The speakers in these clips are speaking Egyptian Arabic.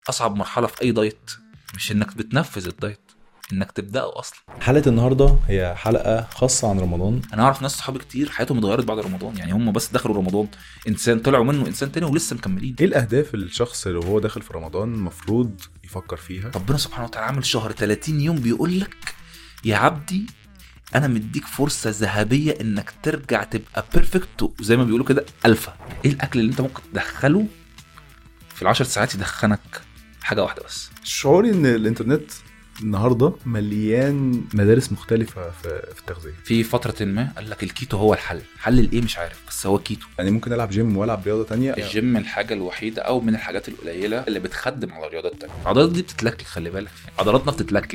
اصعب مرحله في اي دايت مش انك بتنفذ الدايت انك تبداه اصلا حلقه النهارده هي حلقه خاصه عن رمضان انا اعرف ناس صحابي كتير حياتهم اتغيرت بعد رمضان يعني هم بس دخلوا رمضان انسان طلعوا منه انسان تاني ولسه مكملين ايه الاهداف اللي الشخص اللي هو داخل في رمضان المفروض يفكر فيها ربنا سبحانه وتعالى عامل شهر 30 يوم بيقول لك يا عبدي انا مديك فرصه ذهبيه انك ترجع تبقى بيرفكت وزي ما بيقولوا كده الفا ايه الاكل اللي انت ممكن تدخله في العشر ساعات يدخنك حاجه واحده بس شعوري ان الانترنت النهارده مليان مدارس مختلفه في في التغذيه في فتره ما قال لك الكيتو هو الحل حل الايه مش عارف بس هو كيتو يعني ممكن العب جيم والعب رياضه تانية الجيم الحاجه الوحيده او من الحاجات القليله اللي بتخدم على الرياضات التانية العضلات دي بتتلكك خلي بالك عضلاتنا بتتلكك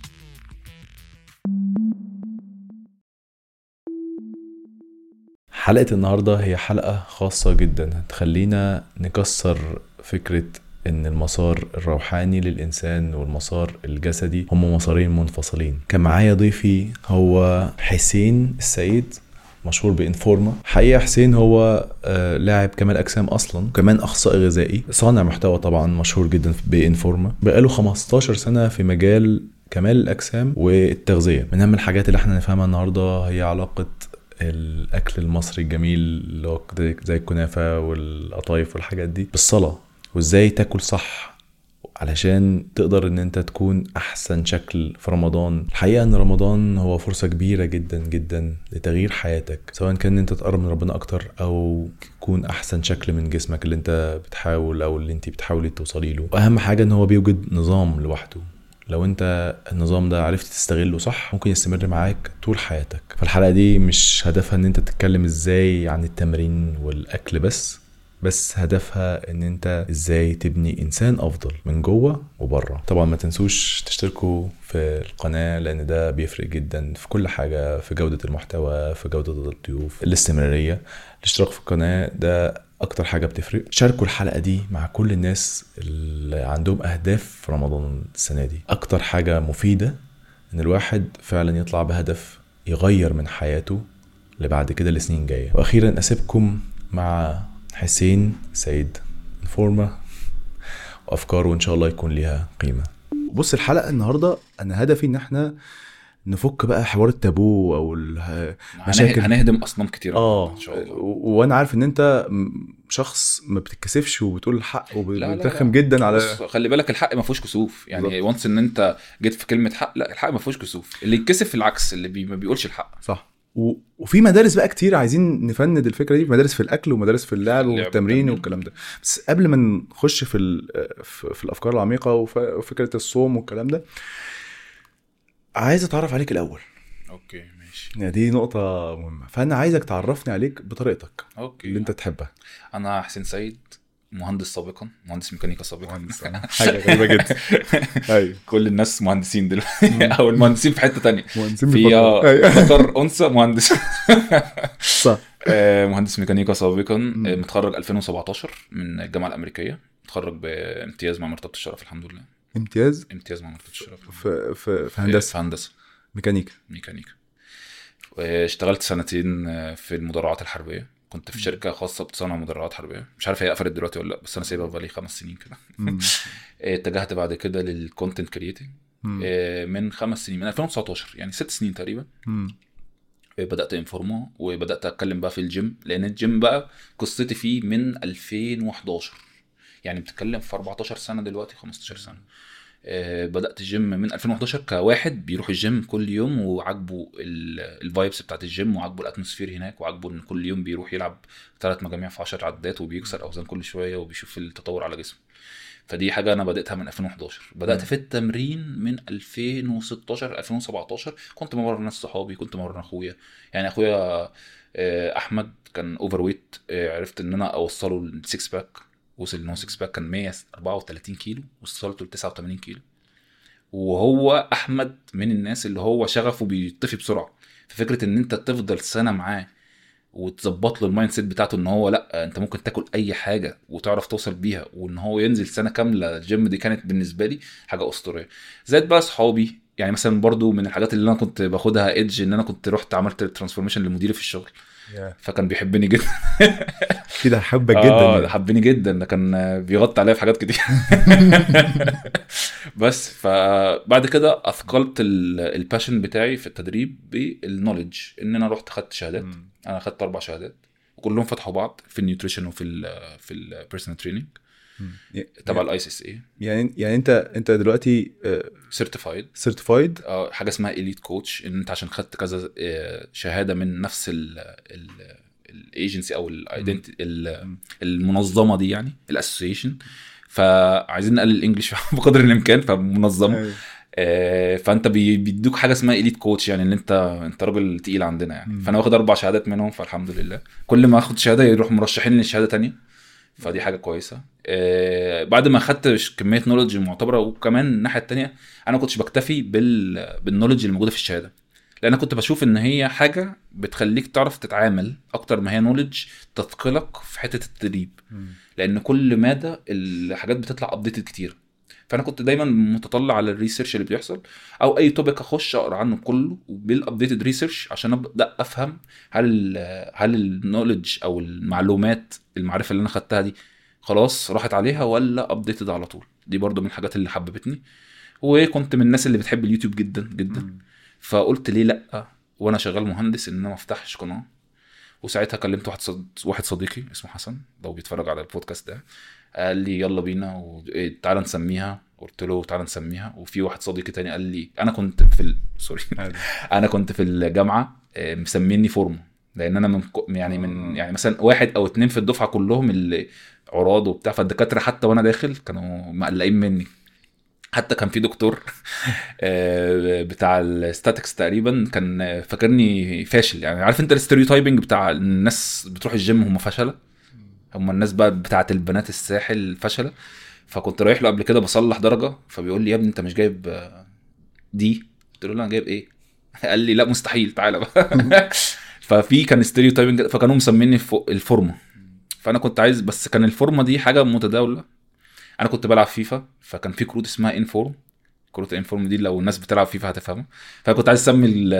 حلقه النهارده هي حلقه خاصه جدا هتخلينا نكسر فكره ان المسار الروحاني للانسان والمسار الجسدي هم مسارين منفصلين كان معايا ضيفي هو حسين السيد مشهور بانفورما حقيقه حسين هو آه لاعب كمال اجسام اصلا كمان اخصائي غذائي صانع محتوى طبعا مشهور جدا بانفورما بقاله 15 سنه في مجال كمال الاجسام والتغذيه من اهم الحاجات اللي احنا نفهمها النهارده هي علاقه الاكل المصري الجميل اللي هو زي الكنافه والقطايف والحاجات دي بالصلاه وازاي تاكل صح علشان تقدر ان انت تكون احسن شكل في رمضان الحقيقه ان رمضان هو فرصه كبيره جدا جدا لتغيير حياتك سواء كان انت تقرب من ربنا اكتر او تكون احسن شكل من جسمك اللي انت بتحاول او اللي انت بتحاولي توصلي له واهم حاجه ان هو بيوجد نظام لوحده لو انت النظام ده عرفت تستغله صح ممكن يستمر معاك طول حياتك فالحلقه دي مش هدفها ان انت تتكلم ازاي عن التمرين والاكل بس بس هدفها ان انت ازاي تبني انسان افضل من جوه وبره طبعا ما تنسوش تشتركوا في القناه لان ده بيفرق جدا في كل حاجه في جوده المحتوى في جوده الضيوف الاستمراريه الاشتراك في القناه ده اكتر حاجه بتفرق شاركوا الحلقه دي مع كل الناس اللي عندهم اهداف في رمضان السنه دي اكتر حاجه مفيده ان الواحد فعلا يطلع بهدف يغير من حياته لبعد كده لسنين جايه واخيرا اسيبكم مع حسين سيد فورما وافكار وان شاء الله يكون ليها قيمه بص الحلقه النهارده انا هدفي ان احنا نفك بقى حوار التابو او المشاكل هنهدم اصنام كتير اه ان شاء الله وانا عارف ان انت شخص ما بتتكسفش وبتقول الحق وبترخم جدا على خلي بالك الحق ما فيهوش كسوف يعني وانس ان انت جيت في كلمه حق لا الحق ما فيهوش كسوف اللي يتكسف العكس اللي بي ما بيقولش الحق صح و... وفي مدارس بقى كتير عايزين نفند الفكره دي مدارس في الاكل ومدارس في اللعب والتمرين والكلام ده بس قبل ما نخش في ال... في الافكار العميقه وفكره الصوم والكلام ده عايز اتعرف عليك الاول اوكي ماشي يعني دي نقطة مهمة فأنا عايزك تعرفني عليك بطريقتك اوكي اللي أنت تحبها أنا حسين سيد مهندس سابقا مهندس ميكانيكا سابقا مهندس حاجة غريبة جدا ايوه كل الناس مهندسين دلوقتي او المهندسين في حتة تانية مهندسين في ذكر انثى مهندس صح مهندس ميكانيكا سابقا متخرج 2017 من الجامعة الأمريكية متخرج بامتياز مع مرتبة الشرف الحمد لله امتياز امتياز مع مرتبة الشرف في في في هندسة في هندسة ميكانيكا ميكانيكا اشتغلت سنتين في المدرعات الحربية كنت في شركة خاصة بتصنع مدرعات حربية مش عارف هي قفلت دلوقتي ولا لا بس أنا سايبها بقالي خمس سنين كده اتجهت بعد كده للكونتنت كريتنج من خمس سنين من 2019 يعني ست سنين تقريبا بدات انفورما وبدات اتكلم بقى في الجيم لان الجيم بقى قصتي فيه من 2011 يعني بتتكلم في 14 سنه دلوقتي 15 سنه أه بدات الجيم من 2011 كواحد بيروح الجيم كل يوم وعاجبه الفايبس بتاعت الجيم وعاجبه الاتموسفير هناك وعاجبه ان كل يوم بيروح يلعب ثلاث مجاميع في 10 عدات وبيكسر اوزان كل شويه وبيشوف التطور على جسمه فدي حاجه انا بداتها من 2011 بدات في التمرين من 2016 2017 كنت بمرن ناس صحابي كنت بمرن اخويا يعني اخويا احمد كان اوفر ويت عرفت ان انا اوصله السكس باك وصل ان هو 6 باك كان 134 كيلو وصلته ل 89 كيلو وهو احمد من الناس اللي هو شغفه بيطفي بسرعه ففكره ان انت تفضل سنه معاه وتظبط له المايند سيت بتاعته ان هو لا انت ممكن تاكل اي حاجه وتعرف توصل بيها وان هو ينزل سنه كامله الجيم دي كانت بالنسبه لي حاجه اسطوريه زائد بقى صحابي يعني مثلا برضو من الحاجات اللي انا كنت باخدها ايدج ان انا كنت رحت عملت ترانسفورميشن لمديري في الشغل فكان بيحبني جدا كده حبك جدا اه يعني. حبني جدا ده كان بيغطي عليا في حاجات كتير بس فبعد كده اثقلت الباشن بتاعي في التدريب بالنولج ان انا رحت خدت شهادات مم. انا خدت اربع شهادات وكلهم فتحوا بعض في النيوتريشن وفي ال في البيرسونال تريننج مم. تبع الاي سي اس اي يعني يعني انت انت دلوقتي سيرتيفايد سيرتيفايد اه حاجه اسمها اليت كوتش ان انت عشان خدت كذا آه، شهاده من نفس ال الايجنسي او الايدنتي المنظمه دي يعني الاسوسيشن فعايزين نقلل الانجليش بقدر الامكان فمنظمه آه، فانت بي- بيدوك حاجه اسمها اليت كوتش يعني ان انت انت راجل تقيل عندنا يعني مم. فانا واخد اربع شهادات منهم فالحمد لله كل ما اخد شهاده يروح مرشحين لي شهاده تانية فدي حاجه كويسه آه، بعد ما اخدت ش- كميه نولج معتبره وكمان الناحيه التانية انا كنتش بكتفي بال بالنولج اللي موجوده في الشهاده لان أنا كنت بشوف ان هي حاجه بتخليك تعرف تتعامل اكتر ما هي نولج تثقلك في حته التدريب لان كل ماده الحاجات بتطلع ابديتد كتير فانا كنت دايما متطلع على الريسيرش اللي بيحصل او اي توبيك اخش اقرا عنه كله بالابديتد ريسيرش عشان ابدا افهم هل هل النولج او المعلومات المعرفه اللي انا خدتها دي خلاص راحت عليها ولا ابديتد على طول دي برضو من الحاجات اللي حببتني وكنت من الناس اللي بتحب اليوتيوب جدا جدا فقلت ليه لا وانا شغال مهندس ان انا ما افتحش قناه وساعتها كلمت واحد صد... واحد صديقي اسمه حسن لو بيتفرج على البودكاست ده قال لي يلا بينا وتعالى نسميها قلت له تعالى نسميها وفي واحد صديقي تاني قال لي انا كنت في ال... سوري انا كنت في الجامعه آه، مسميني فورمه لان انا من ك- يعني من يعني مثلا واحد او اتنين في الدفعه كلهم اللي عراض وبتاع فالدكاتره حتى وانا داخل كانوا مقلقين مني حتى كان في دكتور آه، بتاع الستاتكس تقريبا كان فاكرني فاشل يعني عارف انت الستيريوتايبنج بتاع الناس بتروح الجيم هم فشله هم الناس بقى بتاعت البنات الساحل فشله فكنت رايح له قبل كده بصلح درجه فبيقول لي يا ابني انت مش جايب آه، دي قلت له لا انا جايب ايه قال لي لا مستحيل تعالى بقى ففي كان ستيريوتايبنج فكانوا مسميني فو- الفورمه فانا كنت عايز بس كان الفورمه دي حاجه متداوله انا كنت بلعب فيفا فكان في كروت اسمها انفورم كروت الانفورم دي لو الناس بتلعب فيفا هتفهمها فكنت عايز اسمي ال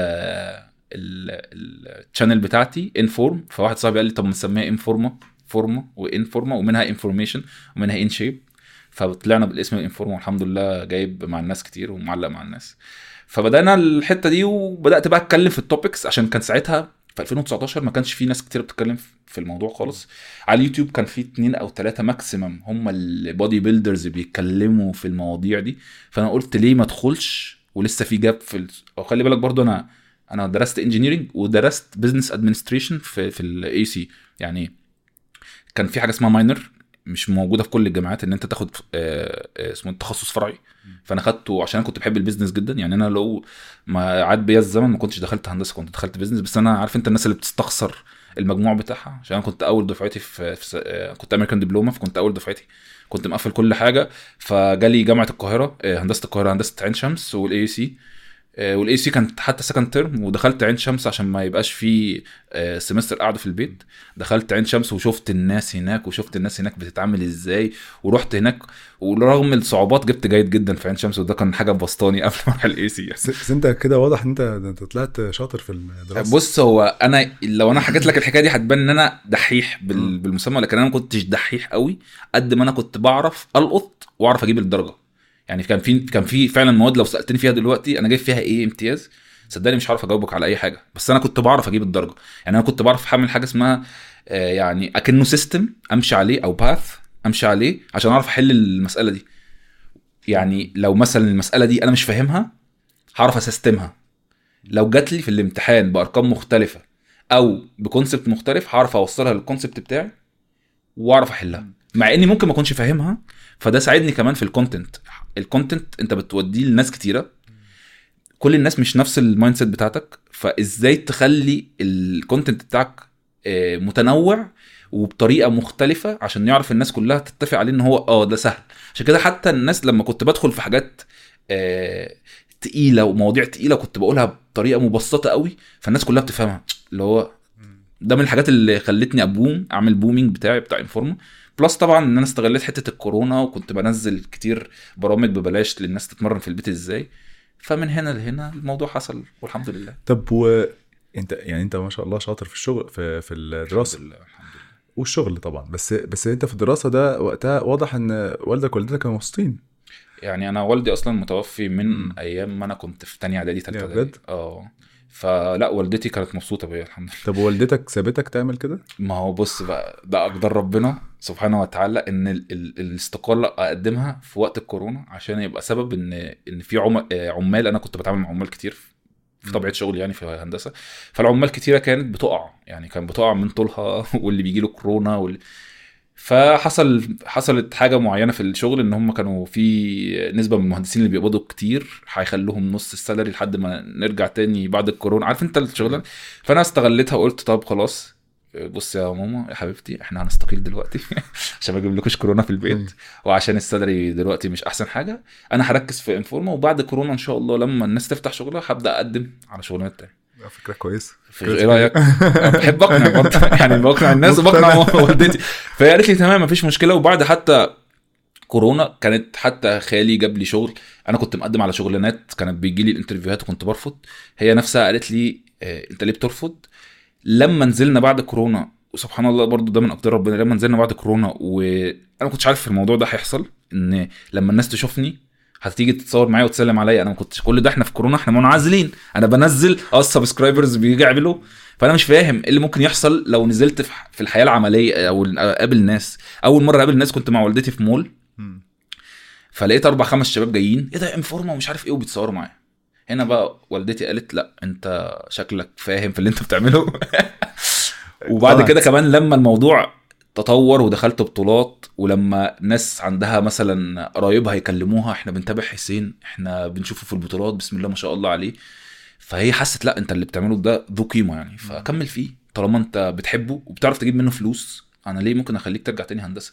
الشانل بتاعتي انفورم فواحد صاحبي قال لي طب ما نسميها انفورما فورما وانفورما ومنها انفورميشن ومنها ان شيب فطلعنا بالاسم الانفورما والحمد لله جايب مع الناس كتير ومعلق مع الناس فبدانا الحته دي وبدات بقى اتكلم في التوبكس عشان كان ساعتها في 2019 ما كانش في ناس كتير بتتكلم في الموضوع خالص على اليوتيوب كان في اتنين او ثلاثه ماكسيمم هم البودي بيلدرز بيتكلموا في المواضيع دي فانا قلت ليه ما ادخلش ولسه في جاب في ال... او خلي بالك برضو انا انا درست انجينيرنج ودرست بزنس ادمنستريشن في في الاي سي يعني كان في حاجه اسمها ماينر مش موجوده في كل الجامعات ان انت تاخد آه، آه، اسمه تخصص فرعي فانا خدته عشان انا كنت بحب البيزنس جدا يعني انا لو ما عاد بيا الزمن ما كنتش دخلت هندسه كنت دخلت بيزنس بس انا عارف انت الناس اللي بتستخسر المجموع بتاعها عشان انا كنت اول دفعتي في, في س- آه، كنت امريكان دبلومه فكنت اول دفعتي كنت مقفل كل حاجه فجالي جامعه القاهره آه، هندسه القاهره هندسه عين شمس والاي سي والاي سي كانت حتى سكند ترم ودخلت عين شمس عشان ما يبقاش في آه، سمستر قاعده في البيت دخلت عين شمس وشفت الناس هناك وشفت الناس هناك بتتعامل ازاي ورحت هناك ورغم الصعوبات جبت جيد جدا في عين شمس وده كان حاجه بسطاني قبل ما اروح الاي سي بس بس انت كده واضح ان انت انت طلعت شاطر في الدراسه بص هو انا لو انا حكيت لك الحكايه دي هتبان ان انا دحيح بال... مم. بالمسمى لكن انا ما كنتش دحيح قوي قد ما انا كنت بعرف القط واعرف اجيب الدرجه يعني كان في كان في فعلا مواد لو سالتني فيها دلوقتي انا جايب فيها ايه امتياز صدقني مش هعرف اجاوبك على اي حاجه بس انا كنت بعرف اجيب الدرجه يعني انا كنت بعرف اعمل حاجه اسمها آه، يعني اكنه سيستم امشي عليه او باث امشي عليه عشان اعرف احل المساله دي يعني لو مثلا المساله دي انا مش فاهمها هعرف اسيستمها لو جات لي في الامتحان بارقام مختلفه او بكونسبت مختلف هعرف اوصلها للكونسبت بتاعي واعرف احلها مع اني ممكن ما اكونش فاهمها فده ساعدني كمان في الكونتنت الكونتنت انت بتوديه لناس كتيره كل الناس مش نفس المايند سيت بتاعتك فازاي تخلي الكونتنت بتاعك آه، متنوع وبطريقه مختلفه عشان يعرف الناس كلها تتفق عليه ان هو اه ده سهل عشان كده حتى الناس لما كنت بدخل في حاجات آه، تقيله ومواضيع تقيله كنت بقولها بطريقه مبسطه قوي فالناس كلها بتفهمها اللي هو ده من الحاجات اللي خلتني ابوم اعمل بومينج بتاعي بتاع انفورما بلس طبعا ان انا استغليت حته الكورونا وكنت بنزل كتير برامج ببلاش للناس تتمرن في البيت ازاي فمن هنا لهنا الموضوع حصل والحمد لله طب و انت يعني انت ما شاء الله شاطر في الشغل في في الدراسه الحمد لله الحمد لله والشغل طبعا بس بس انت في الدراسه ده وقتها واضح ان والدك ووالدتك كانوا مبسوطين يعني انا والدي اصلا متوفي من مم. ايام ما انا كنت في تانية اعدادي تالتة يا اعدادي بجد؟ اه فلا والدتي كانت مبسوطه بيا الحمد لله طب والدتك سابتك تعمل كده؟ ما هو بص بقى ده اقدار ربنا سبحانه وتعالى ان ال ال الاستقاله اقدمها في وقت الكورونا عشان يبقى سبب ان ان في عم آه، عمال انا كنت بتعامل مع عمال كتير في طبيعه شغلي يعني في هندسه فالعمال كتيره كانت بتقع يعني كان بتقع من طولها واللي بيجي له كورونا واللي فحصل حصلت حاجه معينه في الشغل ان هم كانوا في نسبه من المهندسين اللي بيقبضوا كتير هيخلوهم نص السالري لحد ما نرجع تاني بعد الكورونا عارف انت الشغلانه فانا استغلتها وقلت طب خلاص بص يا ماما يا حبيبتي احنا هنستقيل دلوقتي عشان ما اجيبلكوش كورونا في مم. البيت وعشان السالري دلوقتي مش احسن حاجه انا هركز في انفورما وبعد كورونا ان شاء الله لما الناس تفتح شغلها هبدا اقدم على شغلانات تانية فكره كويسه في ايه رايك؟ بحب اقنع برضه يعني بقنع الناس وبقنع والدتي فهي قالت لي تمام مفيش مشكله وبعد حتى كورونا كانت حتى خالي جاب لي شغل انا كنت مقدم على شغلانات كانت بيجي لي الانترفيوهات وكنت برفض هي نفسها قالت لي آه، انت ليه بترفض لما نزلنا بعد كورونا وسبحان الله برضو ده من اقدار ربنا لما نزلنا بعد كورونا وانا ما كنتش عارف الموضوع ده هيحصل ان لما الناس تشوفني هتيجي تتصور معايا وتسلم عليا انا ما كنتش كل ده احنا في كورونا احنا منعزلين انا بنزل اه السبسكرايبرز بيجي يعملوا فانا مش فاهم ايه اللي ممكن يحصل لو نزلت في في الحياه العمليه او اقابل ناس اول مره اقابل ناس كنت مع والدتي في مول مم. فلقيت اربع خمس شباب جايين ايه ده انفورما ومش عارف ايه وبيتصوروا معايا هنا بقى والدتي قالت لا انت شكلك فاهم في اللي انت بتعمله وبعد اقتنعت. كده كمان لما الموضوع تطور ودخلت بطولات ولما ناس عندها مثلا قرايبها يكلموها احنا بنتابع حسين احنا بنشوفه في البطولات بسم الله ما شاء الله عليه فهي حست لا انت اللي بتعمله ده ذو قيمه يعني فكمل فيه طالما انت بتحبه وبتعرف تجيب منه فلوس انا ليه ممكن اخليك ترجع تاني هندسه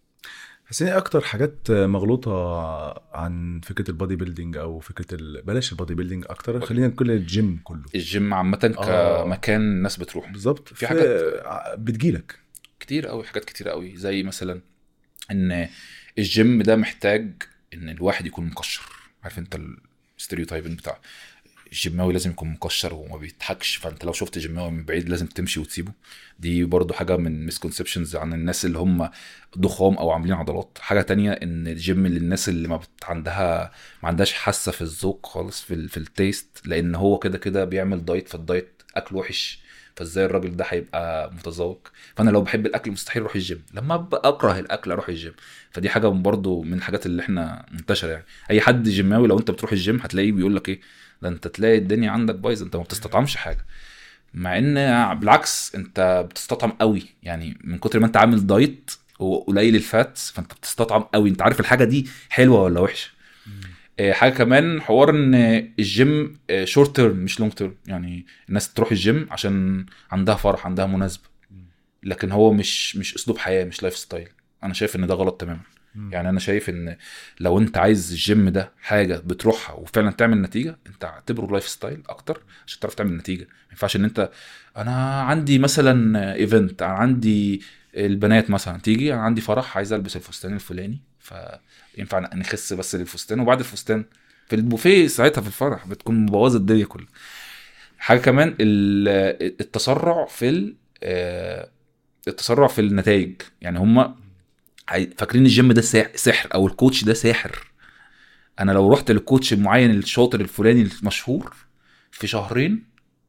حسين ايه اكتر حاجات مغلوطه عن فكره البادي بيلدينج او فكره ال... بلاش البادي بيلدينج اكتر خلينا نقول الجيم كله الجيم عامه آه. كمكان الناس بتروح بالظبط في حاجات- بتجيلك كتير قوي حاجات كتير قوي زي مثلا ان الجيم ده محتاج ان الواحد يكون مكشر عارف انت الستيريوتايبنج بتاع الجيماوي لازم يكون مكشر وما بيضحكش فانت لو شفت جيماوي من بعيد لازم تمشي وتسيبه دي برضو حاجه من مسكونسبشنز عن الناس اللي هم ضخام او عاملين عضلات حاجه تانية ان الجيم للناس اللي ما بت عندها ما عندهاش حاسه في الذوق خالص في ال... في التيست لان هو كده كده بيعمل دايت فالدايت اكل وحش فازاي الراجل ده هيبقى متذوق فانا لو بحب الاكل مستحيل اروح الجيم لما ابقى اكره الاكل اروح الجيم فدي حاجه برضو من الحاجات اللي احنا منتشره يعني اي حد جيماوي لو انت بتروح الجيم هتلاقيه بيقول لك ايه ده انت تلاقي الدنيا عندك بايظه انت ما بتستطعمش حاجه مع ان بالعكس انت بتستطعم قوي يعني من كتر ما انت عامل دايت وقليل الفاتس فانت بتستطعم قوي انت عارف الحاجه دي حلوه ولا وحشه آه، حاجه كمان حوار ان الجيم شورت تيرم مش لونج تيرم يعني الناس تروح الجيم عشان عندها فرح عندها مناسبه لكن هو مش مش اسلوب حياه مش لايف ستايل انا شايف ان ده غلط تماما يعني انا شايف ان لو انت عايز الجيم ده حاجه بتروحها وفعلا تعمل نتيجه انت اعتبره لايف ستايل اكتر عشان تعرف تعمل نتيجه ما ينفعش ان انت انا عندي مثلا ايفنت انا عندي البنات مثلا تيجي انا عندي فرح عايز البس الفستان الفلاني فينفع نخس بس للفستان وبعد الفستان في البوفيه ساعتها في الفرح بتكون مبوظه الدنيا كلها حاجه كمان ال- التسرع في ال- آه، التسرع في النتائج يعني هم فاكرين الجيم ده ساح- سحر او الكوتش ده ساحر انا لو رحت للكوتش المعين الشاطر الفلاني المشهور في شهرين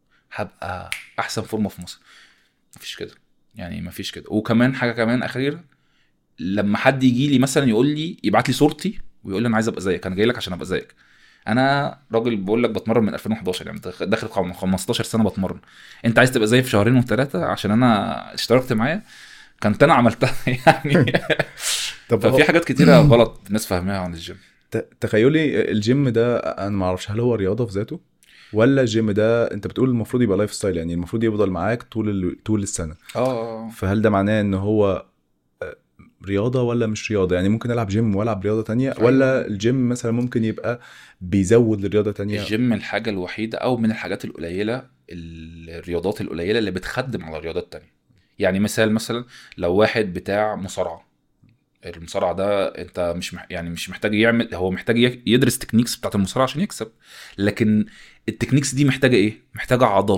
هبقى احسن فورمه في مصر مفيش كده يعني مفيش كده وكمان حاجه كمان اخيره لما حد يجي لي مثلا يقول لي يبعت لي صورتي ويقول لي انا عايز ابقى زيك انا جاي لك عشان ابقى زيك انا راجل بقول لك بتمرن من 2011 يعني داخل خم- 15 سنه بتمرن انت عايز تبقى زيي في شهرين وثلاثه عشان انا اشتركت معايا كنت انا عملتها يعني طب ففي حاجات كتيره غلط الناس فاهماها عن الجيم ت- تخيلي الجيم ده انا ما اعرفش هل هو رياضه في ذاته ولا الجيم ده انت بتقول المفروض يبقى لايف ستايل يعني المفروض يفضل معاك طول ال... طول السنه اه فهل ده معناه ان هو آه، رياضه ولا مش رياضه يعني ممكن العب جيم والعب رياضه تانية أيوة. ولا الجيم مثلا ممكن يبقى بيزود لرياضه تانية الجيم الحاجه الوحيده او من الحاجات القليله الرياضات القليله اللي بتخدم على رياضات تانية يعني مثال مثلا لو واحد بتاع مصارعه المصارعه ده انت مش مح... يعني مش محتاج يعمل هو محتاج ي- يدرس تكنيكس بتاعت المصارعه عشان يكسب لكن التكنيكس دي محتاجه ايه محتاجه عضلات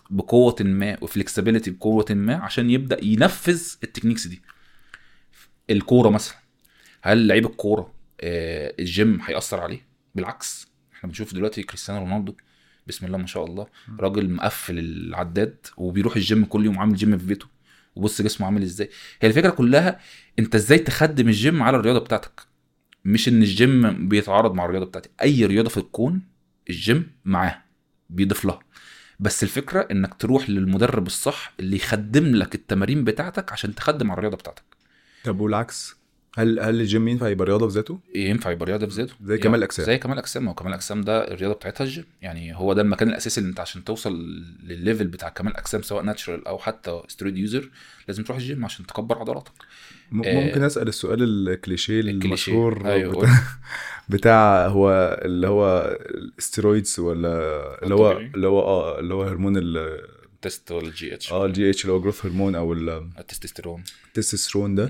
بقوه ما وفلكسبيليتي بقوه ما عشان يبدا ينفذ التكنيكس دي الكوره مثلا هل لعيب الكوره آه، الجيم هيأثر عليه بالعكس احنا بنشوف دلوقتي كريستيانو رونالدو بسم الله ما شاء الله راجل مقفل العداد وبيروح الجيم كل يوم عامل جيم في بيته وبص جسمه عامل ازاي هي الفكره كلها انت ازاي تخدم الجيم على الرياضه بتاعتك مش ان الجيم بيتعارض مع الرياضه بتاعتي اي رياضه في الكون الجيم معاه بيضيف لها بس الفكره انك تروح للمدرب الصح اللي يخدم لك التمارين بتاعتك عشان تخدم على الرياضه بتاعتك طب والعكس هل هل الجيم ينفع يبقى رياضه في ذاته؟ ينفع يبقى رياضه في ذاته زي يعني كمال الاجسام زي كمال الاجسام ما هو كمال الاجسام ده الرياضه بتاعتها الجيم يعني هو ده المكان الاساسي اللي انت عشان توصل للليفل بتاع كمال الاجسام سواء ناتشرال او حتى سترويد يوزر لازم تروح الجيم عشان تكبر عضلاتك م- آه، ممكن اسال السؤال الكليشيه الكليشيه. المشهور أيوة. بتاع, بتاع هو اللي هو الاستيرويدز ولا اللي هو الطبيعي. اللي هو اه اللي هو هرمون ال- تيست ولا الجي اتش اه الجي اتش اللي هو جروث هرمون او ال- التستوستيرون التستوستيرون ده مم.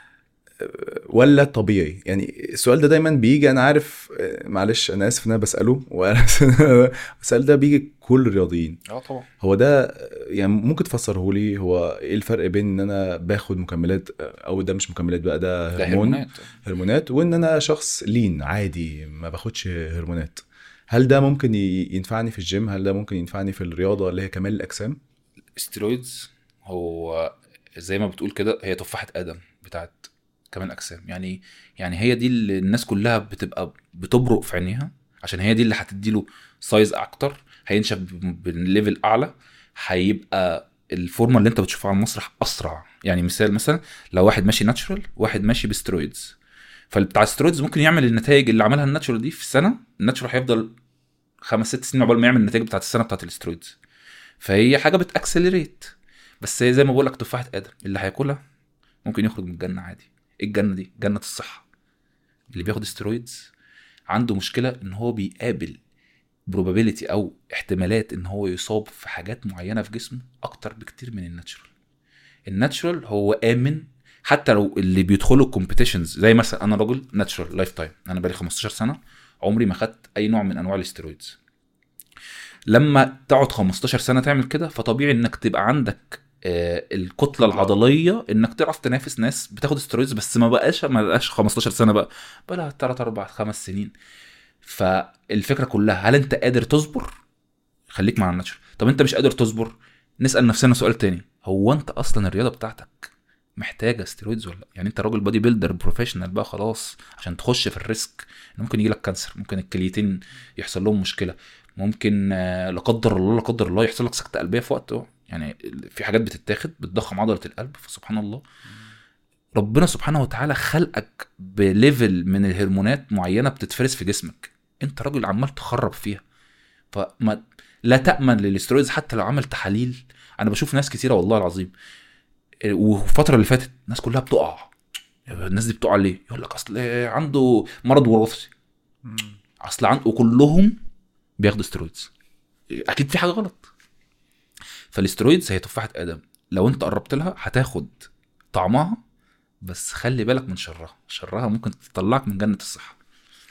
ولا طبيعي يعني السؤال ده دايما بيجي انا عارف آه، معلش انا اسف ان انا بساله وعارف إن أنا- السؤال ده بيجي كل الرياضيين اه طبعا هو ده آه، يعني ممكن تفسره لي هو ايه الفرق بين ان انا باخد مكملات آه، او ده مش مكملات بقى ده ده هرمون هرمونات هرمونات وان انا شخص لين عادي ما باخدش هرمونات هل ده ممكن ي- ينفعني في الجيم هل ده ممكن ينفعني في الرياضه اللي هي كمال الاجسام ستيرويدز هو زي ما بتقول كده هي تفاحه ادم بتاعت كمال اجسام يعني يعني هي دي اللي الناس كلها بتبقى بتبرق في عينيها عشان هي دي اللي هتديله سايز اكتر هينشف ب- بالليفل اعلى هيبقى الفورمه اللي انت بتشوفها على المسرح اسرع يعني مثال مثلا لو واحد ماشي ناتشورال واحد ماشي بسترويدز فبتاع السترويدز ممكن يعمل النتائج اللي عملها الناتشورال دي في سنه الناتشورال هيفضل خمس ست سنين عقبال ما يعمل النتائج بتاعت السنه بتاعت السترويدز فهي حاجه بتاكسلريت بس هي زي ما بقول لك تفاحه ادم اللي هياكلها ممكن يخرج من الجنه عادي ايه الجنه دي جنه الصحه اللي بياخد استرويدز عنده مشكله ان هو بيقابل probability او احتمالات ان هو يصاب في حاجات معينه في جسمه اكتر بكتير من الناتشرال الناتشرال هو امن حتى لو اللي بيدخلوا الكومبيتيشنز زي مثلا انا راجل ناتشرال لايف تايم انا بقالي 15 سنه عمري ما خدت اي نوع من انواع الاسترويدز لما تقعد 15 سنه تعمل كده فطبيعي انك تبقى عندك آه، الكتله العضليه انك تعرف تنافس ناس بتاخد استرويدز بس ما بقاش ما بقاش 15 سنه بقى بقى لها 3 4 5 سنين فالفكره كلها هل انت قادر تصبر خليك مع الناتشرال طب انت مش قادر تصبر نسال نفسنا سؤال تاني هو انت اصلا الرياضه بتاعتك محتاجه ستيرويدز ولا لأ؟ يعني انت راجل بادي بيلدر بروفيشنال بقى خلاص عشان تخش في الريسك إن ممكن يجي لك كانسر ممكن الكليتين يحصل لهم مشكله ممكن آه، لا قدر الله لا قدر الله يحصل لك سكته قلبيه في وقت يعني في حاجات بتتاخد بتضخم عضله القلب فسبحان الله ربنا سبحانه وتعالى خلقك بليفل من الهرمونات معينه بتتفرز في جسمك انت راجل عمال تخرب فيها فما لا تامن للاسترويدز حتى لو عمل تحاليل انا بشوف ناس كتيره والله العظيم إيه، والفتره اللي فاتت الناس كلها بتقع الناس دي بتقع ليه يقول لك اصل عنده مرض وراثي اصل عنده وكلهم بياخدوا استرويدز اكيد في حاجه غلط فالاسترويدز هي تفاحه ادم لو انت قربت لها هتاخد طعمها بس خلي بالك من شرها شرها ممكن تطلعك من جنه الصحه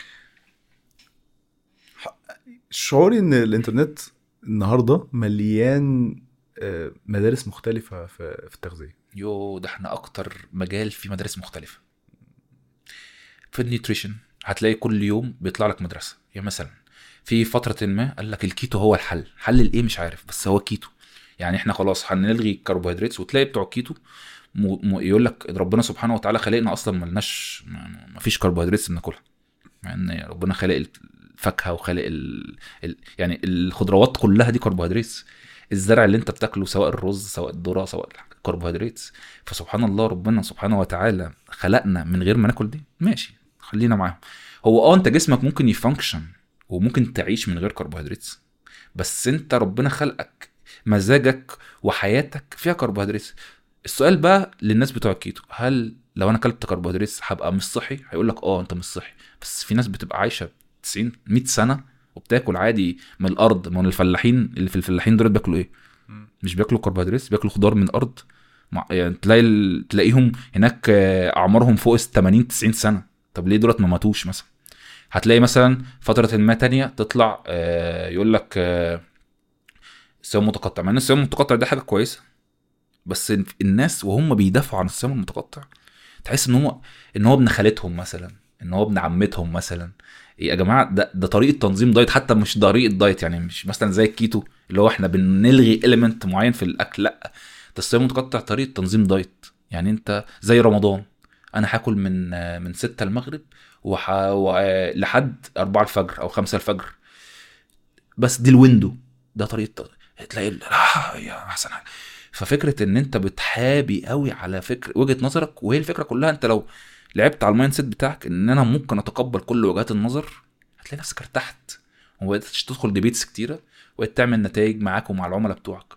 شعوري ان الانترنت النهارده مليان آه، مدارس مختلفه في في التغذيه يو ده احنا اكتر مجال في مدارس مختلفه في النيوتريشن هتلاقي كل يوم بيطلع لك مدرسه يعني مثلا في فتره ما قال لك الكيتو هو الحل حل الايه مش عارف بس هو كيتو يعني احنا خلاص هنلغي الكربوهيدرات وتلاقي بتوع الكيتو م... م... يقول لك ربنا سبحانه وتعالى خلقنا اصلا ملناش ما ما فيش كربوهيدرات بناكلها مع ان ربنا خلق الفاكهه وخلق ال... ال... يعني الخضروات كلها دي كربوهيدرات الزرع اللي انت بتاكله سواء الرز سواء الذره سواء الكربوهيدرات فسبحان الله ربنا سبحانه وتعالى خلقنا من غير ما ناكل دي ماشي خلينا معاهم هو اه انت جسمك ممكن يفانكشن وممكن تعيش من غير كربوهيدرات بس انت ربنا خلقك مزاجك وحياتك فيها كربوهيدرات السؤال بقى للناس بتوع الكيتو هل لو انا اكلت كربوهيدرات هبقى مش صحي هيقول لك اه انت مش صحي بس في ناس بتبقى عايشه 90 100 سنه وبتاكل عادي من الارض ما هو الفلاحين اللي في الفلاحين دول بياكلوا ايه مش بياكلوا كربوهيدرات بياكلوا خضار من الارض مع- يعني تلاقي ال- تلاقيهم هناك آه، اعمارهم فوق ال 80 90 سنه طب ليه دولت ما ماتوش مثلا هتلاقي مثلا فتره ما تانية تطلع آه، يقول لك آه، الصيام المتقطع مع ان الصيام المتقطع ده حاجه كويسه بس الناس وهم بيدافعوا عن الصيام المتقطع تحس ان هو ان هو ابن خالتهم مثلا ان هو ابن عمتهم مثلا يا جماعه ده ده طريقه تنظيم دايت حتى مش طريقه دايت يعني مش مثلا زي الكيتو اللي هو احنا بنلغي اليمنت معين في الاكل لا ده الصيام المتقطع طريقه تنظيم دايت يعني انت زي رمضان انا هاكل من من 6 المغرب وح... لحد 4 الفجر او 5 الفجر بس دي الويندو ده طريقه تلاقي لا يا احسن حاجه ففكره ان انت بتحابي قوي على فكر وجهه نظرك وهي الفكره كلها انت لو لعبت على المايند سيت بتاعك ان انا ممكن اتقبل كل وجهات النظر هتلاقي نفسك ارتحت وما تدخل ديبيتس كتيره وبقيت تعمل نتائج معاك ومع العملاء بتوعك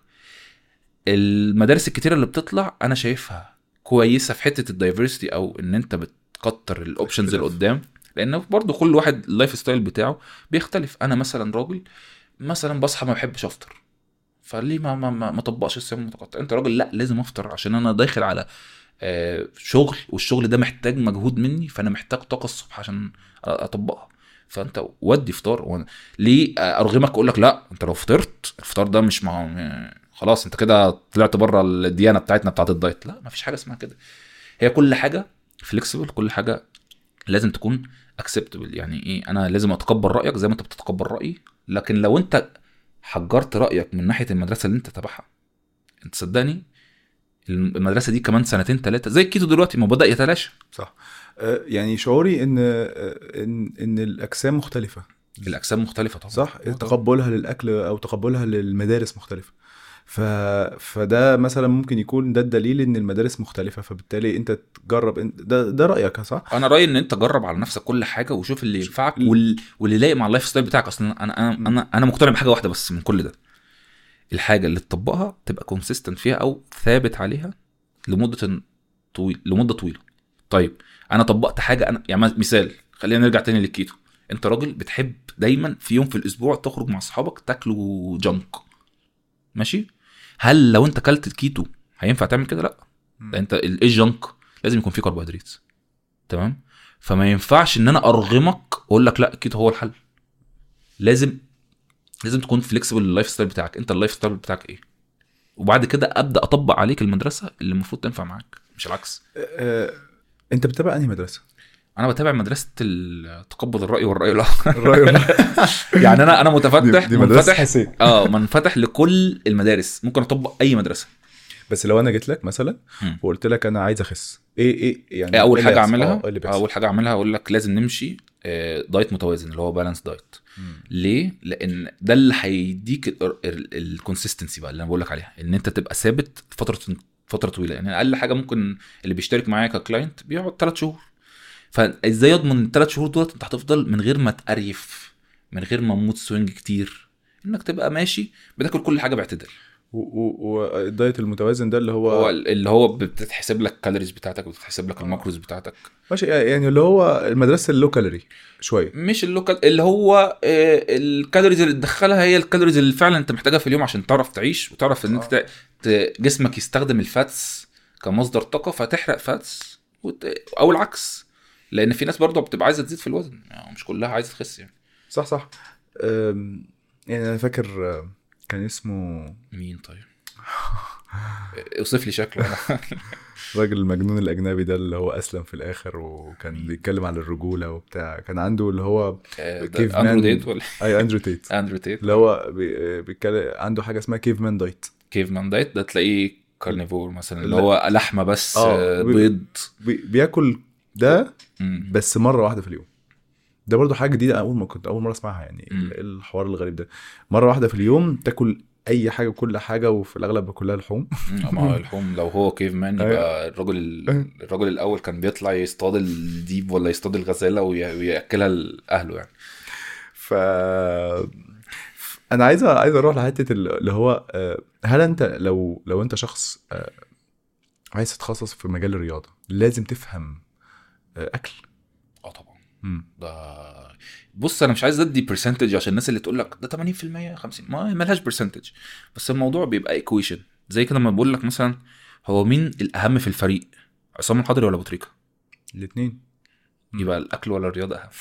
المدارس الكتيره اللي بتطلع انا شايفها كويسه في حته الدايفرستي او ان انت بتكتر الاوبشنز اللي قدام لان برضه كل واحد اللايف ستايل بتاعه بيختلف انا مثلا راجل مثلا بصحى ما بحبش افطر فليه ما ما ما, ما طبقش الصيام المتقطع انت راجل لا لازم افطر عشان انا داخل على آه شغل والشغل ده محتاج مجهود مني فانا محتاج طاقه الصبح عشان اطبقها فانت ودي فطار ليه ارغمك اقول لك لا انت لو فطرت الفطار ده مش مع خلاص انت كده طلعت بره الديانه بتاعتنا بتاعت الدايت لا مفيش حاجه اسمها كده هي كل حاجه فليكسبل كل حاجه لازم تكون اكسبتبل يعني ايه انا لازم اتقبل رايك زي ما انت بتتقبل رايي لكن لو انت حجرت رايك من ناحيه المدرسه اللي انت تبعها انت صدقني المدرسه دي كمان سنتين ثلاثه زي الكيتو دلوقتي ما بدا يتلاشى صح أه، يعني شعوري ان أه، ان ان الاجسام مختلفه الاجسام مختلفه طبعا صح تقبلها للاكل او تقبلها للمدارس مختلفه ف... فده مثلا ممكن يكون ده الدليل ان المدارس مختلفه فبالتالي انت تجرب انت ده ده رايك صح انا رايي ان انت جرب على نفسك كل حاجه وشوف اللي ينفعك وال... واللي لايق مع اللايف ستايل بتاعك اصلا انا انا انا انا مقتنع بحاجه واحده بس من كل ده الحاجه اللي تطبقها تبقى كونسيستنت فيها او ثابت عليها لمده طويل لمده طويله طيب انا طبقت حاجه انا يعني مثال خلينا نرجع تاني للكيتو انت راجل بتحب دايما في يوم في الاسبوع تخرج مع اصحابك تاكلوا جنك ماشي هل لو انت كلت كيتو هينفع تعمل كده لا ده انت ايه الجنك لازم يكون فيه كربوهيدرات تمام فما ينفعش ان انا ارغمك واقول لك لا الكيتو هو الحل لازم لازم تكون فليكسبل اللايف ستايل بتاعك انت اللايف ستايل بتاعك ايه وبعد كده ابدا اطبق عليك المدرسه اللي المفروض تنفع معاك مش العكس أه انت بتتابع انهي مدرسه انا بتابع مدرسه تقبل الراي والراي الاخر الراي يعني انا انا متفتح دي, دي منفتح اه منفتح لكل المدارس ممكن اطبق اي مدرسه بس لو انا جيت لك مثلا وقلت لك انا عايز اخس ايه ايه يعني اول حاجه اعملها آه اول حاجه اعملها اقول لك لازم نمشي دايت متوازن اللي هو بالانس دايت ليه لان ده اللي هيديك الكونسيستنسي بقى اللي انا بقول لك عليها ان انت تبقى ثابت فتره فتره طويله يعني اقل حاجه ممكن اللي بيشترك معايا ككلاينت بيقعد ثلاث شهور فازاي اضمن الثلاث شهور دولت انت هتفضل من غير ما تقريف من غير ما تموت سوينج كتير انك تبقى ماشي بتاكل كل حاجه باعتدال والدايت المتوازن ده اللي هو هو اللي هو بتتحسب لك الكالوريز بتاعتك وبتتحسب لك الماكروز بتاعتك ماشي يعني اللي هو المدرسه اللو كالوري شويه مش اللوكال اللي هو الكالوريز اللي تدخلها هي الكالوريز اللي فعلا انت محتاجها في اليوم عشان تعرف تعيش وتعرف ان انت جسمك يستخدم الفاتس كمصدر طاقه فتحرق فاتس او العكس لان في ناس برضه بتبقى عايزه تزيد في الوزن يعني مش كلها عايزه تخس يعني صح صح يعني انا فاكر كان اسمه مين طيب اوصف لي شكله الراجل المجنون الاجنبي ده اللي هو اسلم في الاخر وكان بيتكلم عن الرجوله وبتاع كان عنده اللي هو كيف اندرو تيت ولا ايوه اندرو تيت اندرو تيت اللي هو بيتكلم عنده حاجه اسمها كيف مان دايت كيف مان دايت ده تلاقيه كارنيفور مثلا اللي هو لحمه بس آه بيض بي بياكل ده بس مره واحده في اليوم ده برضو حاجه جديده اول ما كنت اول مره اسمعها يعني ايه الحوار الغريب ده مره واحده في اليوم تاكل اي حاجه وكل حاجه وفي الاغلب كلها لحوم ما اللحوم لو هو كيف مان يبقى الراجل الراجل الاول كان بيطلع يصطاد الديب ولا يصطاد الغزاله وياكلها لاهله يعني ف انا عايز عايز اروح لحته اللي هو هل انت لو لو انت شخص عايز تتخصص في مجال الرياضه لازم تفهم اكل اه طبعا مم. ده بص انا مش عايز ادي برسنتج عشان الناس اللي تقول لك ده 80% 50 ما ملهاش برسنتج بس الموضوع بيبقى ايكويشن زي كده لما بقول لك مثلا هو مين الاهم في الفريق عصام الحضري ولا ابو تريكه الاثنين يبقى الاكل ولا الرياضه اهم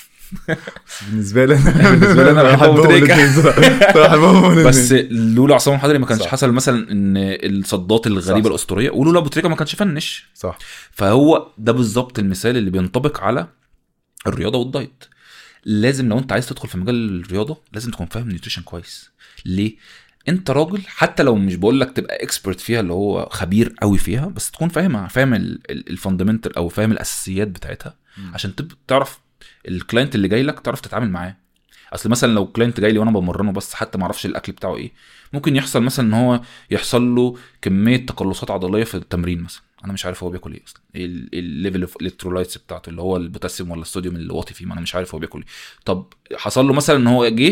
بالنسبه لي انا بالنسبة لي أنا بحب أبو بحبهم تريكة. الاتنين صراحة. بحبهم الاتنين. بس لولا عصام الحضري ما كانش صح. حصل مثلا ان الصدات الغريبه صح. الاسطوريه ولولا ابو تريكه ما كانش فنش صح فهو ده بالظبط المثال اللي بينطبق على الرياضه والدايت لازم لو انت عايز تدخل في مجال الرياضه لازم تكون فاهم نيوتريشن كويس ليه انت راجل حتى لو مش بقول لك تبقى اكسبرت فيها اللي هو خبير قوي فيها بس تكون فاهمها فاهم الفاندمنتال او فاهم الاساسيات بتاعتها مم. عشان تب- تعرف الكلاينت اللي جاي لك تعرف تتعامل معاه اصل مثلا لو كلاينت جاي لي وانا بمرنه بس حتى ما اعرفش الاكل بتاعه ايه ممكن يحصل مثلا ان هو يحصل له كميه تقلصات عضليه في التمرين مثلا انا مش عارف هو بياكل ايه اصلا ايه ال- الليفل اوف الكترولايتس بتاعته اللي هو البوتاسيوم ولا الصوديوم اللي واطي فيه ما انا مش عارف هو بياكل ايه طب حصل له مثلا ان هو جه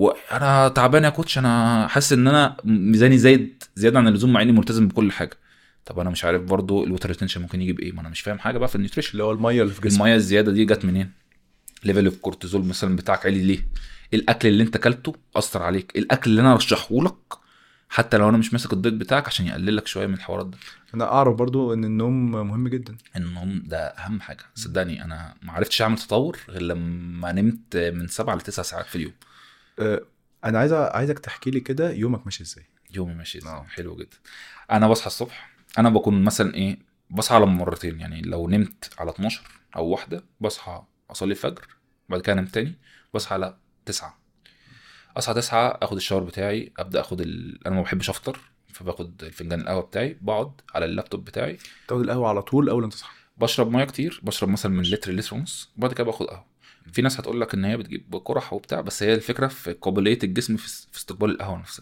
وانا تعبان يا كوتش انا حاسس ان انا ميزاني زايد زياده عن اللزوم مع اني ملتزم بكل حاجه طب انا مش عارف برضو الوتر ريتنشن ممكن يجي بايه ما انا مش فاهم حاجه بقى في النيوتريشن اللي هو الميه اللي في جسمك الميه الزياده دي جت منين ليفل اوف كورتيزول مثلا بتاعك عالي ليه الاكل اللي انت اكلته اثر عليك الاكل اللي انا رشحه لك حتى لو انا مش ماسك الدايت بتاعك عشان يقلل لك شويه من الحوارات ده انا اعرف برضو ان النوم مهم جدا النوم ده اهم حاجه صدقني انا ما عرفتش اعمل تطور غير لما نمت من سبعة لتسع ساعات في اليوم أه، انا عايز عايزك تحكي لي كده يومك ماشي ازاي يومي ماشي ازاي آه. حلو جدا انا بصحى الصبح انا بكون مثلا ايه بصحى على مرتين يعني لو نمت على 12 او واحده بصحى اصلي الفجر بعد كده انام تاني بصحى على 9 اصحى 9 اخد الشاور بتاعي ابدا اخد ال... انا ما بحبش افطر فباخد الفنجان القهوه بتاعي بقعد على اللابتوب بتاعي تاخد القهوه على طول اول ما تصحى بشرب ميه كتير بشرب مثلا من لتر لتر ونص وبعد كده باخد قهوه في ناس هتقول لك ان هي بتجيب قرح وبتاع بس هي الفكره في قابليه الجسم في, في استقبال القهوه نفسها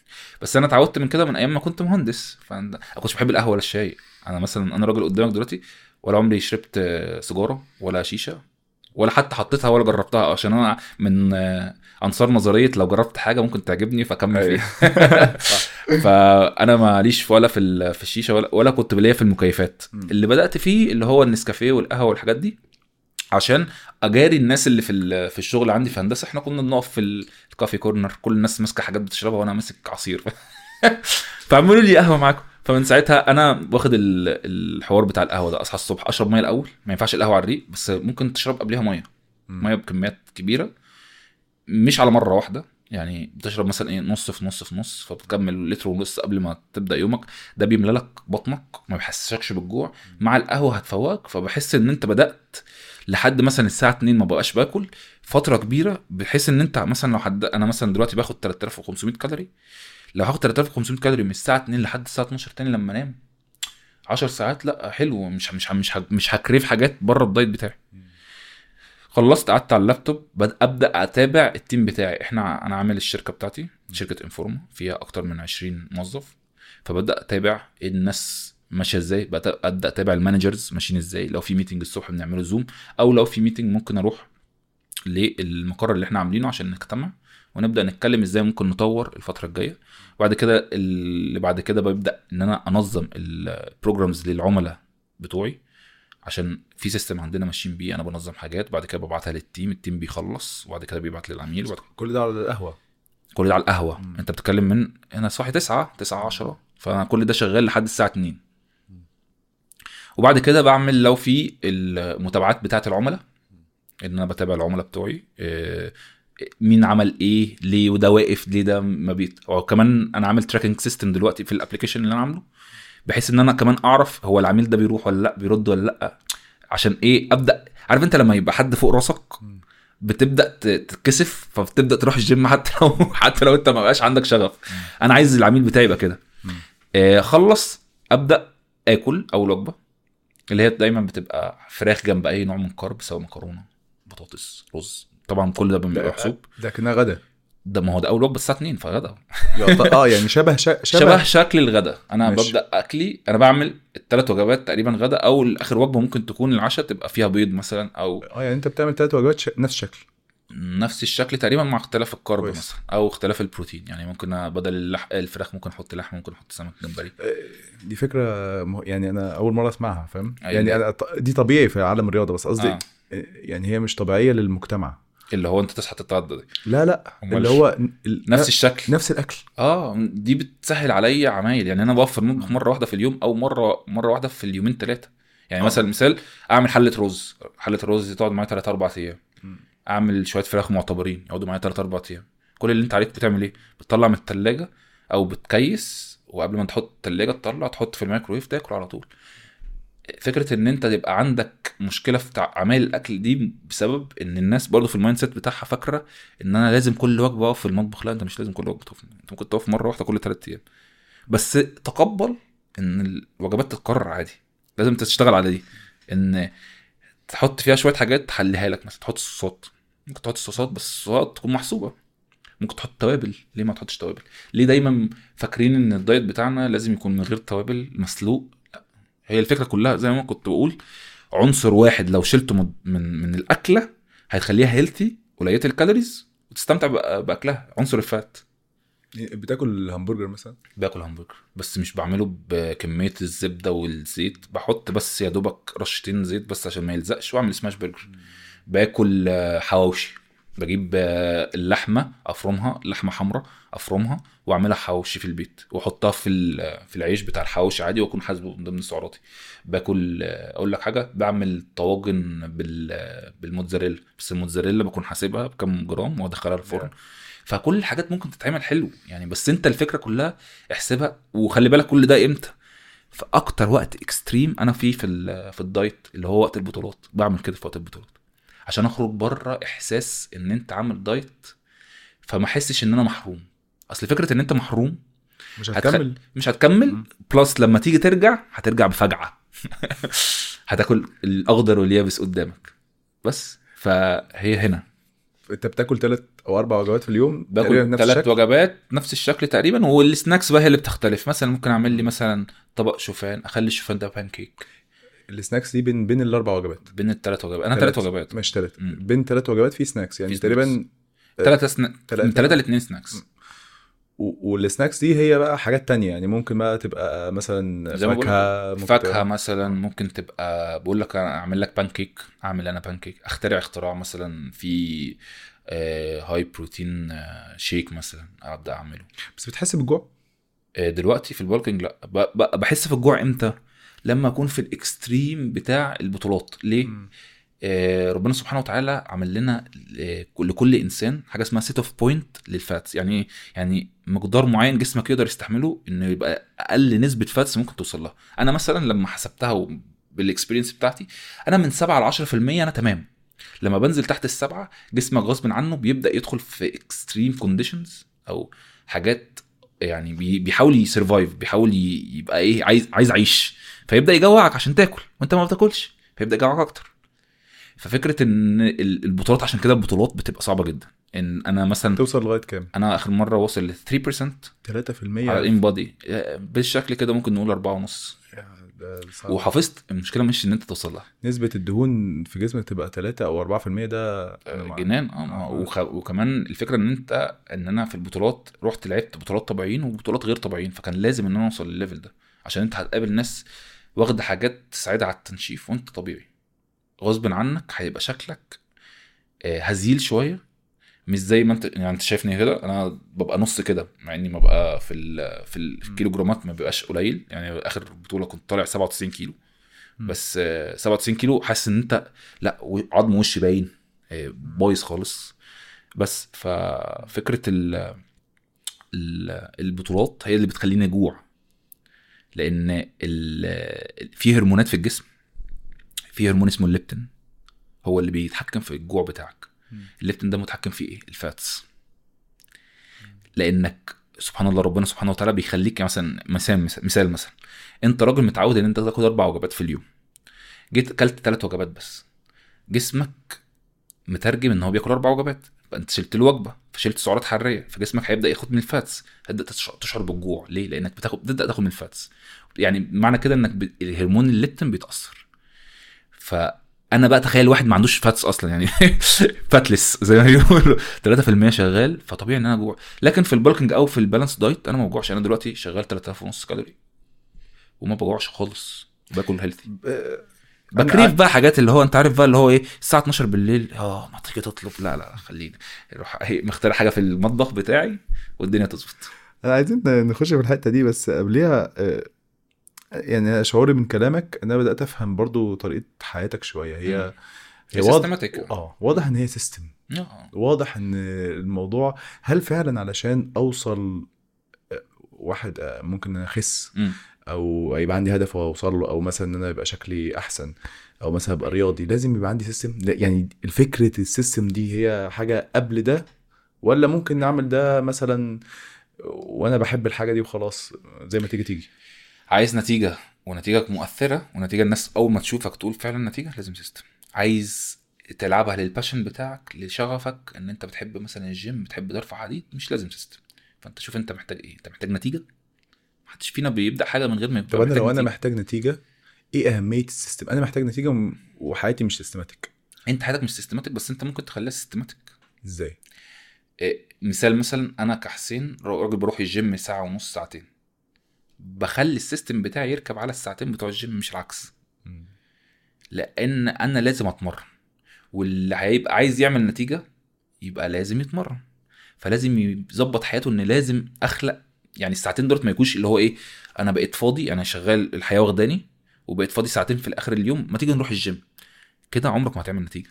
بس انا اتعودت من كده من ايام ما كنت مهندس فانا ما كنتش بحب القهوه ولا الشاي انا مثلا انا راجل قدامك دلوقتي ولا عمري شربت آه، سيجاره ولا شيشه ولا حتى حطيتها ولا جربتها عشان انا من آه، انصار نظريه لو جربت حاجه ممكن تعجبني فاكمل أيوة. فيها فانا ماليش في ولا في ال- في الشيشه ولا ولا كنت ليا في المكيفات مم. اللي بدات فيه اللي هو النسكافيه والقهوه والحاجات دي عشان اجاري الناس اللي في ال- في الشغل عندي في هندسه احنا كنا بنقف في الكافي كورنر كل الناس ماسكه حاجات بتشربها وانا ماسك عصير فعملوا لي قهوه معاكم فمن ساعتها انا واخد ال- الحوار بتاع القهوه ده اصحى الصبح اشرب ميه الاول ما ينفعش القهوه على الريق بس ممكن تشرب قبلها ميه مم. ميه بكميات كبيره مش على مره واحده يعني بتشرب مثلا ايه نص في نص في نص فبتكمل لتر ونص قبل ما تبدا يومك ده بيملى لك بطنك ما بيحسسكش بالجوع مع القهوه هتفوقك فبحس ان انت بدات لحد مثلا الساعه 2 ما بقاش باكل فتره كبيره بحيث ان انت مثلا لو حد انا مثلا دلوقتي باخد 3500 كالوري لو هاخد 3500 كالوري من الساعه 2 لحد الساعه 12 تاني لما انام 10 ساعات لا حلو مش مش مش مش هكريف حاجات بره الدايت بتاعي خلصت قعدت على اللابتوب بد- ابدا اتابع التيم بتاعي احنا انا عامل الشركه بتاعتي شركه انفورما فيها اكتر من 20 موظف فببدا اتابع الناس ماشيه ازاي بقى ابدا اتابع المانجرز ماشيين ازاي لو في ميتنج الصبح بنعمله زوم او لو في ميتنج ممكن اروح للمقر اللي احنا عاملينه عشان نجتمع ونبدا نتكلم ازاي ممكن نطور الفتره الجايه وبعد كده اللي بعد كده ببدا ان انا انظم البروجرامز للعملاء بتوعي عشان في سيستم عندنا ماشيين بيه انا بنظم حاجات بعد كده ببعتها للتيم التيم بيخلص وبعد كده بيبعت للعميل وبعد كل ده على القهوه كل ده على القهوه مم. انت بتتكلم من انا صاحي 9 9 10 فانا كل ده شغال لحد الساعه 2 وبعد كده بعمل لو في المتابعات بتاعه العملاء ان انا بتابع العملاء بتوعي آه، مين عمل ايه ليه وده واقف ليه ده ما بيت وكمان انا عامل تراكنج سيستم دلوقتي في الابلكيشن اللي انا عامله بحيث ان انا كمان اعرف هو العميل ده بيروح ولا لا بيرد ولا لا عشان ايه ابدا عارف انت لما يبقى حد فوق راسك مم. بتبدا ت- تتكسف فبتبدا تروح الجيم حتى لو حتى لو انت ما بقاش عندك شغف انا عايز العميل بتاعي يبقى كده مم. آه خلص ابدا اكل اول وجبه اللي هي دايما بتبقى فراخ جنب اي نوع من كارب سواء مكرونه بطاطس رز طبعا كل ده بيبقى محسوب ده كانها غدا ده ما هو ده اول وجبه الساعه 2 فغدا يعط- اه يعني شبه شبه, شبه شكل الغداء انا ماشي. ببدا اكلي انا بعمل الثلاث وجبات تقريبا غدا او اخر وجبه ممكن تكون العشاء تبقى فيها بيض مثلا او اه يعني انت بتعمل ثلاث وجبات ش... نفس الشكل نفس الشكل تقريبا مع اختلاف الكارب كويس. مثلا او اختلاف البروتين يعني ممكن بدل اللح... الفراخ ممكن احط لحمه ممكن احط سمك جمبري دي فكره مه... يعني انا اول مره اسمعها فاهم أيوة. يعني أنا... ط- دي طبيعي في عالم الرياضه بس قصدي آه. يعني هي مش طبيعيه للمجتمع اللي هو انت تصحى تتغدى دي لا لا أمال اللي هو ال... نفس الشكل نفس الاكل اه دي بتسهل عليا عمايل يعني انا بوفر مطبخ مره واحده في اليوم او مره مره واحده في اليومين ثلاثه يعني آه. مثلا مثال اعمل حله رز حله الرز دي تقعد معايا 3 4 ايام مم. اعمل شويه فراخ معتبرين يقعدوا معايا 3 4 ايام كل اللي انت عليك بتعمل ايه بتطلع من التلاجة او بتكيس وقبل ما تحط التلاجة تطلع تحط في الميكرويف تاكل على طول فكره ان انت تبقى عندك مشكله في تع- عمايل الاكل دي بسبب ان الناس برضو في المايند سيت بتاعها فاكره ان انا لازم كل وجبه اقف في المطبخ لا انت مش لازم كل وجبه تقف انت ممكن تقف مره واحده كل ثلاث ايام بس تقبل ان الوجبات تتكرر عادي لازم تشتغل على دي ان تحط فيها شويه حاجات تحليها لك مثلا تحط صوصات ممكن تحط صوصات بس الصوصات تكون محسوبه ممكن تحط توابل ليه ما تحطش توابل ليه دايما فاكرين ان الدايت بتاعنا لازم يكون من غير توابل مسلوق لا هي الفكره كلها زي ما كنت بقول عنصر واحد لو شلته من من, من الاكله هيخليها هيلثي قليله الكالوريز وتستمتع بأ- باكلها عنصر الفات بتاكل همبرجر مثلا باكل همبرجر بس مش بعمله بكميه الزبده والزيت بحط بس يا دوبك رشتين زيت بس عشان ما يلزقش واعمل سماش برجر باكل آه، حواوشي بجيب آه، اللحمه افرمها لحمه حمراء افرمها واعملها حواوشي في البيت واحطها في ال- في العيش بتاع الحواوشي عادي واكون حاسبه من ضمن سعراتي باكل آه، اقول لك حاجه بعمل طواجن بال آه، بالموتزاريلا بس الموتزاريلا بكون حاسبها بكام جرام وادخلها الفرن فكل الحاجات ممكن تتعمل حلو يعني بس انت الفكره كلها احسبها وخلي بالك كل ده امتى في اكتر وقت اكستريم انا فيه في ال- في الدايت اللي هو وقت البطولات بعمل كده في وقت البطولات عشان اخرج بره احساس ان انت عامل دايت فما احسش ان انا محروم اصل فكره ان انت محروم مش هتخ- هتكمل مش هتكمل مم. بلس لما تيجي ترجع هترجع بفجعه هتاكل الاخضر واليابس قدامك بس فهي هنا انت بتاكل ثلاث او اربع وجبات في اليوم تقريباً باكل نفس ثلاث الشكل؟ وجبات نفس الشكل تقريبا والسناكس بقى هي اللي بتختلف مثلا ممكن اعمل لي مثلا طبق شوفان اخلي الشوفان ده بانكيك السناكس دي بين بين الاربع وجبات بين الثلاث وجبات انا ثلاث وجبات مش ثلاث مم. بين ثلاث وجبات في سناكس يعني في تقريبا ثلاثة سنا... تلاتة. من ثلاثة لاثنين سناكس و- والسناكس دي هي بقى حاجات تانية يعني ممكن بقى تبقى مثلا زي ما بقول فاكهه ممكن فاكهة تبقى- مثلا ممكن تبقى بقول لك انا اعمل لك بانكيك اعمل انا بانكيك اخترع اختراع مثلا في آه، هاي بروتين آه، شيك مثلا ابدا اعمله بس بتحس بالجوع آه، دلوقتي في البالكنج لا ب- ب- بحس في الجوع امتى لما اكون في الاكستريم بتاع البطولات ليه آه، ربنا سبحانه وتعالى عمل لنا آه، لكل انسان حاجه اسمها سيت اوف بوينت للفاتس يعني إيه؟ يعني مقدار معين جسمك يقدر يستحمله انه يبقى اقل نسبه فاتس ممكن توصل لها انا مثلا لما حسبتها و- بالاكسبيرينس بتاعتي انا من 7 ل 10% انا تمام لما بنزل تحت السبعه جسمك غصب عنه بيبدا يدخل في اكستريم كونديشنز او حاجات يعني بي- بيحاول يسرفايف بيحاول ي- يبقى ايه عايز عايز اعيش فيبدا يجوعك عشان تاكل وانت ما بتاكلش فيبدا يجوعك اكتر ففكره ان ال- البطولات عشان كده البطولات بتبقى صعبه جدا ان انا مثلا توصل لغايه كام؟ انا اخر مره واصل ل 3% 3% على الان بادي بالشكل كده ممكن نقول 4 ونص ده صعب. وحافظت المشكله مش ان انت توصل لها نسبة الدهون في جسمك تبقى 3 او 4% ده أنا مع- جنان اه ما- آه. وخ... وكمان الفكره ان انت ان انا في البطولات رحت لعبت بطولات طبيعيين وبطولات غير طبيعيين فكان لازم ان انا اوصل للليفل ده عشان انت هتقابل ناس واخده حاجات تساعدها على التنشيف وانت طبيعي غصب عنك هيبقى شكلك آه، هزيل شويه مش زي ما انت يعني انت شايفني كده انا ببقى نص كده مع اني ببقى في ال... في الكيلو جرامات ما بيبقاش قليل يعني اخر بطوله كنت طالع 97 كيلو مم. بس آه، 97 كيلو حاسس ان انت لا و- عظم وشي باين آه، بايظ خالص بس ففكره ال... ال- البطولات هي اللي بتخليني اجوع لان ال... في هرمونات في الجسم في هرمون اسمه الليبتين هو اللي بيتحكم في الجوع بتاعك مم. الليبتين ده متحكم فيه ايه الفاتس لانك سبحان الله ربنا سبحانه وتعالى بيخليك يعني مثلا مثال مثال مثلا انت راجل متعود ان انت تاكل اربع وجبات في اليوم جيت اكلت ثلاث وجبات بس جسمك مترجم ان هو بياكل اربع وجبات فانت شلت له وجبه فشلت سعرات حراريه فجسمك هيبدا ياخد من الفاتس هتبدا تشعر, تشعر بالجوع ليه لانك بتاخد بتبدا تاخد من الفاتس يعني معنى كده انك ب... الهرمون الليبتين بيتاثر فانا بقى تخيل واحد ما عندوش فاتس اصلا يعني فاتلس زي ما بيقولوا 3% شغال فطبيعي ان انا جوع لكن في البالكنج او في البالانس دايت انا ما بجوعش انا دلوقتي شغال 3000 ونص كالوري وما بجوعش خالص باكل هيلثي آه، بكريف بقى حاجات اللي هو انت عارف بقى اللي هو ايه الساعه 12 بالليل اه ما تيجي تطلب لا لا خليني روح هي- مختار حاجه في المطبخ بتاعي والدنيا تظبط انا عايزين نخش في الحته دي بس قبليها آه، يعني أنا شعوري من كلامك ان انا بدات افهم برضو طريقه حياتك شويه هي هي واضح systematic. اه واضح ان هي سيستم آه. واضح ان الموضوع هل فعلا علشان اوصل آه، واحد آه، ممكن ان أنا اخس مم. او يبقى عندي هدف واوصل له او مثلا ان انا يبقى شكلي احسن او مثلا ابقى رياضي لازم يبقى عندي سيستم لا، يعني الفكره السيستم دي هي حاجه قبل ده ولا ممكن نعمل ده مثلا وانا بحب الحاجه دي وخلاص زي ما تيجي تيجي عايز نتيجه ونتيجه مؤثره ونتيجه الناس اول ما تشوفك تقول فعلا نتيجه لازم سيستم عايز تلعبها للباشن بتاعك لشغفك ان انت بتحب مثلا الجيم بتحب ترفع حديد مش لازم سيستم فانت شوف انت محتاج ايه انت محتاج نتيجه محدش فينا بيبدا حاجه من غير ما يبدا طب انا محتاج لو انا نتيجة. محتاج نتيجه ايه اهميه السيستم انا محتاج نتيجه وم- وحياتي مش سيستماتيك انت حياتك مش سيستماتيك بس انت ممكن تخليها سيستماتيك ازاي إيه، مثال مثلا انا كحسين راجل بروح الجيم ساعه ونص ساعتين بخلي السيستم بتاعي يركب على الساعتين بتوع الجيم مش العكس لان انا لازم اتمرن واللي هيبقى عايز يعمل نتيجه يبقى لازم يتمرن فلازم يظبط حياته ان لازم اخلق يعني الساعتين دولت ما يكونش اللي هو ايه انا بقيت فاضي انا شغال الحياه واخداني وبقيت فاضي ساعتين في الاخر اليوم ما تيجي نروح الجيم كده عمرك ما هتعمل نتيجه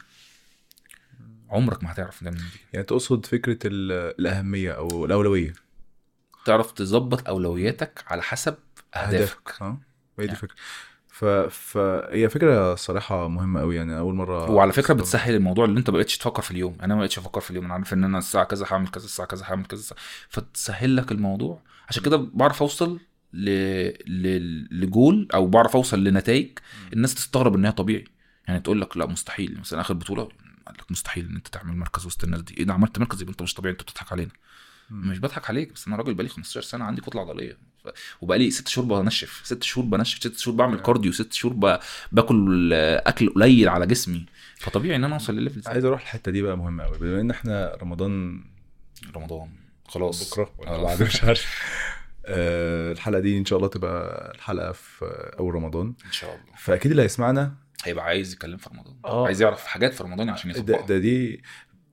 عمرك ما هتعرف تعمل نتيجه يعني تقصد فكره ال- الاهميه او الاولويه تعرف تظبط اولوياتك على حسب اهدافك اه هي دي يعني. الفكره ف... فهي فكره صراحه مهمه قوي يعني اول مره وعلى فكره بتسهل الموضوع اللي انت ما بقتش تفكر في اليوم انا ما بقتش افكر في اليوم انا عارف ان انا الساعه كذا هعمل كذا الساعه كذا هعمل كذا الساعة. فتسهل لك الموضوع عشان كده بعرف اوصل ل... ل... لجول او بعرف اوصل لنتائج الناس تستغرب ان هي طبيعي يعني تقول لك لا مستحيل مثلا اخر بطوله قال لك مستحيل ان انت تعمل مركز وسط الناس دي ايه ده عملت مركز يبقى انت مش طبيعي انت بتضحك علينا مم. مش بضحك عليك بس انا راجل بقالي 15 سنه عندي كتله عضليه ف... وبقالي ست شهور بنشف ست شهور بنشف ست شهور بعمل كارديو ست شهور ب... باكل اكل قليل على جسمي فطبيعي ان انا اوصل للليفل ده. عايز اروح الحته دي بقى مهمه قوي بما ان احنا رمضان رمضان خلاص بكره ولا آه. بعد مش عارف آه، الحلقه دي ان شاء الله تبقى الحلقه في اول رمضان ان شاء الله فاكيد اللي هيسمعنا هيبقى عايز يتكلم في رمضان آه. عايز يعرف حاجات في رمضان عشان ده, يطبقها ده دي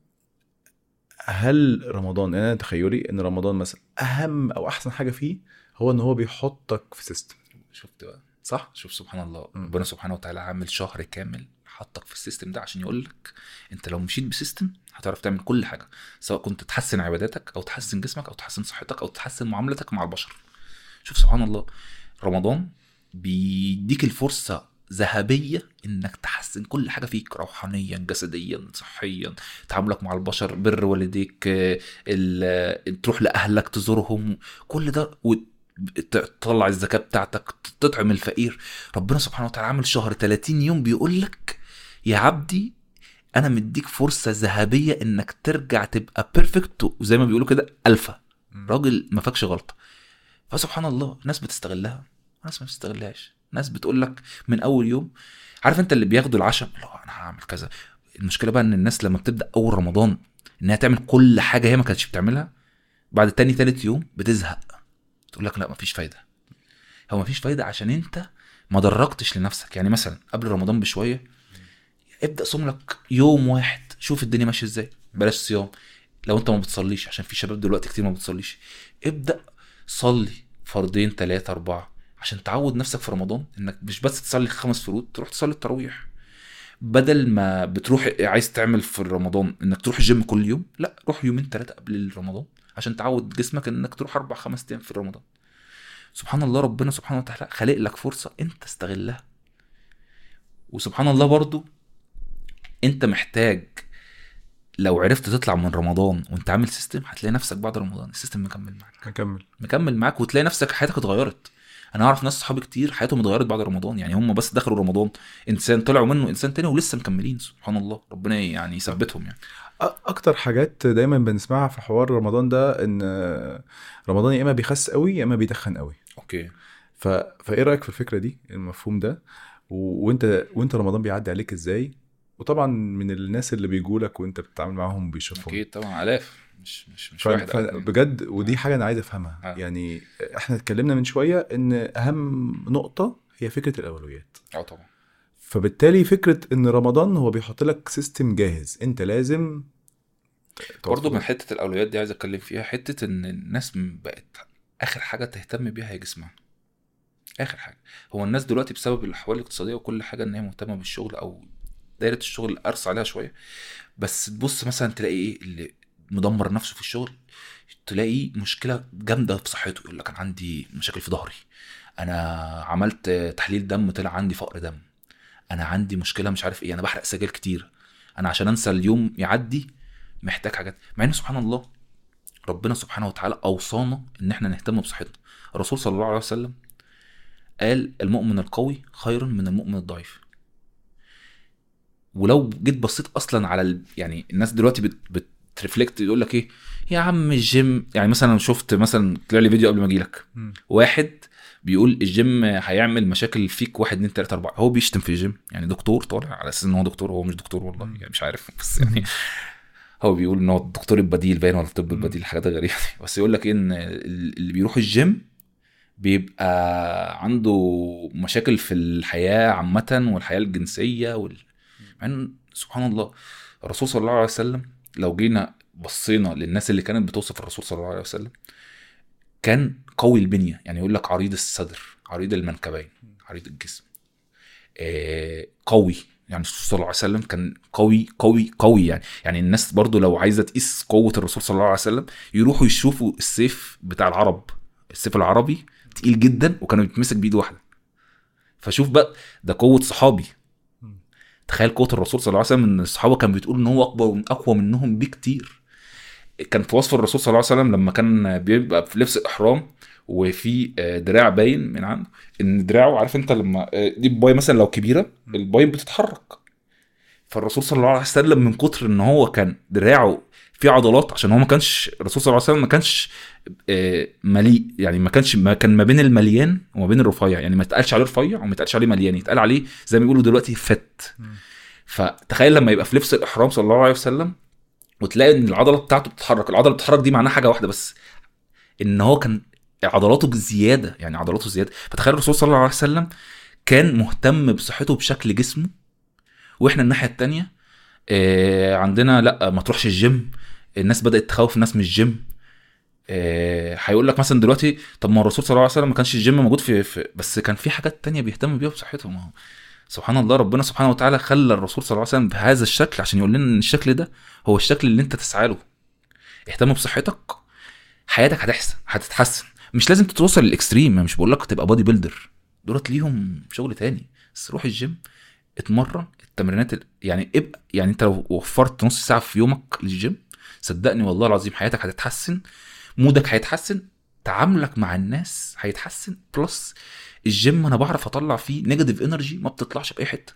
هل رمضان انا تخيلي ان رمضان مثلا اهم او احسن حاجه فيه هو ان هو بيحطك في سيستم شفت بقى صح شوف سبحان الله مم. ربنا سبحانه وتعالى عامل شهر كامل حطك في السيستم ده عشان يقول لك انت لو مشيت بسيستم هتعرف تعمل كل حاجه سواء كنت تحسن عباداتك او تحسن جسمك او تحسن صحتك او تحسن معاملتك مع البشر شوف سبحان الله رمضان بيديك الفرصه ذهبيه انك تحسن كل حاجه فيك روحانيا جسديا صحيا تعاملك مع البشر بر والديك آه، ال- تروح لاهلك تزورهم كل ده وتطلع الزكاه بتاعتك تطعم الفقير ربنا سبحانه وتعالى عامل شهر 30 يوم بيقول لك يا عبدي انا مديك فرصه ذهبيه انك ترجع تبقى بيرفكت وزي ما بيقولوا كده الفا راجل ما فاكش غلطه فسبحان الله ناس بتستغلها ناس ما بتستغلهاش ناس بتقول لك من اول يوم عارف انت اللي بياخدوا العشاء لا انا هعمل كذا المشكله بقى ان الناس لما بتبدا اول رمضان انها تعمل كل حاجه هي ما كانتش بتعملها بعد تاني تالت يوم بتزهق تقول لك لا مفيش فايده هو مفيش فايده عشان انت ما درجتش لنفسك يعني مثلا قبل رمضان بشويه ابدا صوم لك يوم واحد شوف الدنيا ماشيه ازاي بلاش صيام لو انت ما بتصليش عشان في شباب دلوقتي كتير ما بتصليش ابدا صلي فردين ثلاثة أربعة عشان تعود نفسك في رمضان انك مش بس تصلي خمس فروض تروح تصلي التراويح بدل ما بتروح عايز تعمل في رمضان انك تروح الجيم كل يوم لا روح يومين ثلاثة قبل رمضان عشان تعود جسمك انك تروح اربع خمس ايام في رمضان سبحان الله ربنا سبحانه وتعالى خالق لك فرصة انت استغلها وسبحان الله برضو انت محتاج لو عرفت تطلع من رمضان وانت عامل سيستم هتلاقي نفسك بعد رمضان السيستم مكمل معاك هنكمل مكمل معاك وتلاقي نفسك حياتك اتغيرت انا اعرف ناس صحابي كتير حياتهم اتغيرت بعد رمضان يعني هم بس دخلوا رمضان انسان طلعوا منه انسان تاني ولسه مكملين سبحان الله ربنا يعني يثبتهم يعني أ- اكتر حاجات دايما بنسمعها في حوار رمضان ده ان رمضان يا اما بيخس قوي يا اما بيدخن قوي اوكي ف... فايه رايك في الفكره دي المفهوم ده و... وانت وانت رمضان بيعدي عليك ازاي وطبعا من الناس اللي بيجولك وانت بتتعامل معاهم بيشوفهم اكيد طبعا الاف مش مش مش ف... واحد ف... أو اتنين. بجد ودي حاجه انا عايز افهمها آه. يعني احنا اتكلمنا من شويه ان اهم نقطه هي فكره الاولويات اه طبعا فبالتالي فكره ان رمضان هو بيحط لك سيستم جاهز انت لازم برضه من حته الاولويات دي عايز اتكلم فيها حته ان الناس م- بقت اخر حاجه تهتم بيها هي جسمها اخر حاجه هو الناس دلوقتي بسبب الاحوال الاقتصاديه وكل حاجه ان هي مهتمه بالشغل او دايره الشغل ارسى عليها شويه بس تبص مثلا تلاقي ايه اللي مدمر نفسه في الشغل تلاقي مشكله جامده في صحته يقول لك انا عندي مشاكل في ظهري انا عملت تحليل دم طلع عندي فقر دم انا عندي مشكله مش عارف ايه انا بحرق سجاير كتير انا عشان انسى اليوم يعدي محتاج حاجات مع ان سبحان الله ربنا سبحانه وتعالى اوصانا ان احنا نهتم بصحتنا الرسول صلى الله عليه وسلم قال المؤمن القوي خير من المؤمن الضعيف ولو جيت بصيت اصلا على ال... يعني الناس دلوقتي بت... بترفلكت يقول لك ايه يا عم الجيم يعني مثلا شفت مثلا طلع لي فيديو قبل ما اجي لك واحد بيقول الجيم هيعمل مشاكل فيك واحد اتنين تلاته اربعه هو بيشتم في الجيم يعني دكتور طالع على اساس ان هو دكتور هو مش دكتور والله يعني مش عارف بس يعني هو بيقول ان هو الدكتور البديل باين ولا الطب البديل حاجات غريبه بس يقول لك ايه ان اللي بيروح الجيم بيبقى عنده مشاكل في الحياه عامه والحياه الجنسيه وال... مع ان سبحان الله الرسول صلى الله عليه وسلم لو جينا بصينا للناس اللي كانت بتوصف الرسول صلى الله عليه وسلم كان قوي البنيه يعني يقول لك عريض الصدر عريض المنكبين عريض الجسم آه قوي يعني الرسول صلى الله عليه وسلم كان قوي قوي قوي يعني يعني الناس برضو لو عايزه تقيس قوه الرسول صلى الله عليه وسلم يروحوا يشوفوا السيف بتاع العرب السيف العربي تقيل جدا وكانوا بيتمسك بايد واحده فشوف بقى ده قوه صحابي تخيل قوه الرسول صلى الله عليه وسلم ان الصحابه كان بتقول ان هو اقوى اقوى منهم بكتير كان في وصف الرسول صلى الله عليه وسلم لما كان بيبقى في لبس الاحرام وفي دراع باين من عنده ان دراعه عارف انت لما دي الباي مثلا لو كبيره الباي بتتحرك فالرسول صلى الله عليه وسلم من كتر ان هو كان دراعه في عضلات عشان هو ما كانش الرسول صلى الله عليه وسلم ما كانش مليء يعني ما كانش ما كان ما بين المليان وما بين الرفيع يعني ما يتقالش عليه رفيع وما يتقالش عليه مليان يتقال عليه زي ما بيقولوا دلوقتي فت فتخيل لما يبقى في لبس الاحرام صلى الله عليه وسلم وتلاقي ان العضله بتاعته بتتحرك العضله بتتحرك دي معناها حاجه واحده بس ان هو كان عضلاته بزياده يعني عضلاته زياده فتخيل الرسول صلى الله عليه وسلم كان مهتم بصحته بشكل جسمه واحنا الناحيه التانية آه عندنا لا ما تروحش الجيم الناس بدات تخوف الناس من الجيم هيقول آه لك مثلا دلوقتي طب ما الرسول صلى الله عليه وسلم ما كانش الجيم موجود في, في بس كان في حاجات تانية بيهتم بيها بصحته ما هو سبحان الله ربنا سبحانه وتعالى خلى الرسول صلى الله عليه وسلم بهذا الشكل عشان يقول لنا ان الشكل ده هو الشكل اللي انت تسعى له اهتم بصحتك حياتك هتحسن هتتحسن مش لازم تتوصل للاكستريم مش بقول لك تبقى بادي بيلدر دولت ليهم شغل تاني بس روح الجيم اتمرن التمرينات يعني ابقى يعني انت لو وفرت نص ساعه في يومك للجيم صدقني والله العظيم حياتك هتتحسن مودك هيتحسن تعاملك مع الناس هيتحسن بلس الجيم انا بعرف اطلع فيه نيجاتيف انرجي ما بتطلعش باي حته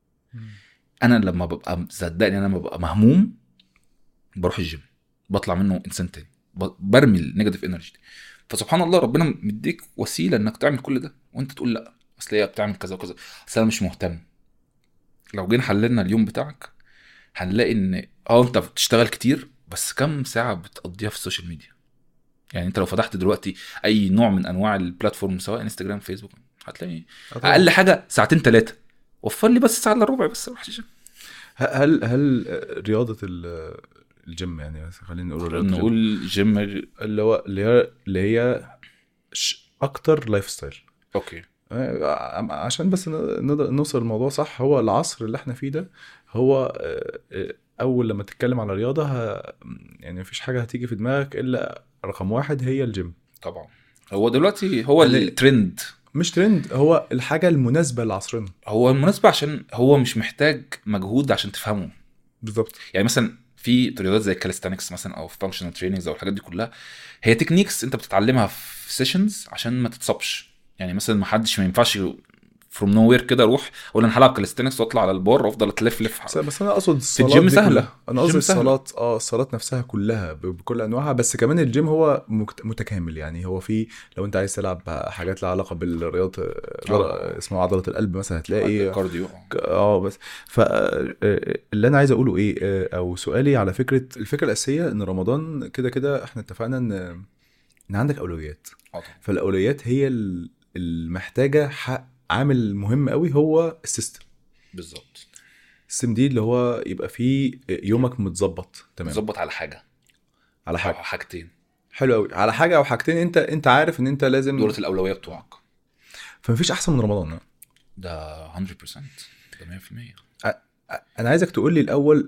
انا لما ببقى صدقني انا لما ببقى مهموم بروح الجيم بطلع منه انسان تاني برمي النيجاتيف انرجي دي فسبحان الله ربنا مديك وسيله انك تعمل كل ده وانت تقول لا اصل هي بتعمل كذا وكذا اصل انا مش مهتم لو جينا حللنا اليوم بتاعك هنلاقي ان اه انت بتشتغل كتير بس كم ساعه بتقضيها في السوشيال ميديا يعني انت لو فتحت دلوقتي اي نوع من انواع البلاتفورم سواء انستجرام فيسبوك هتلاقي اقل حاجه ساعتين ثلاثه وفر لي بس ساعه الا ربع بس اروح الجيم هل هل رياضه الجيم يعني خلينا نقول رياضه نقول جيم اللي هو اللي هي اللي هي اكتر لايف ستايل اوكي عشان بس نقدر نوصل الموضوع صح هو العصر اللي احنا فيه ده هو اول لما تتكلم على رياضه يعني مفيش حاجه هتيجي في دماغك الا رقم واحد هي الجيم طبعا هو دلوقتي هو الترند مش ترند هو الحاجه المناسبه لعصرنا هو المناسبه عشان هو مش محتاج مجهود عشان تفهمه بالظبط يعني مثلا في رياضات زي الكاليستانكس مثلا او فانكشنال تريننجز او الحاجات دي كلها هي تكنيكس انت بتتعلمها في سيشنز عشان ما تتصابش يعني مثلا ما حدش ما ينفعش فروم نو وير كده اروح اقول انا هلعب كاليستانكس واطلع على البار وافضل اتلف لف بس انا اقصد الصالات الجيم سهله انا قصدي الصالات اه الصالات نفسها كلها بكل انواعها بس كمان الجيم هو متكامل يعني هو في لو انت عايز تلعب حاجات لها علاقه بالرياضه اسمها عضله القلب مثلا هتلاقي كارديو اه بس فاللي انا عايز اقوله ايه او سؤالي على فكره الفكره الاساسيه ان رمضان كده كده احنا اتفقنا ان ان عندك اولويات فالاولويات هي المحتاجه حق عامل مهم قوي هو السيستم بالظبط السيستم دي اللي هو يبقى فيه يومك متظبط تمام متظبط على حاجه على حاجه او حاجتين حلو قوي على حاجه او حاجتين انت انت عارف ان انت لازم دولة الاولويه بتوعك فمفيش احسن من رمضان ده 100% ده 100% انا عايزك تقول لي الاول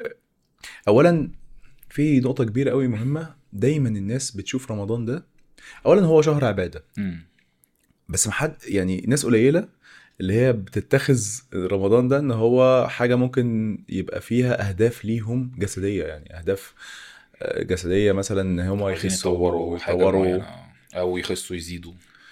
اولا في نقطه كبيره قوي مهمه دايما الناس بتشوف رمضان ده اولا هو شهر عباده مم. بس محد يعني ناس قليله اللي هي بتتخذ رمضان ده ان هو حاجه ممكن يبقى فيها اهداف ليهم جسديه يعني اهداف آه، جسديه مثلا ان هم عايزين يخسوا يطوروا حاجة يطوروا معينة، او يخسوا يزيدوا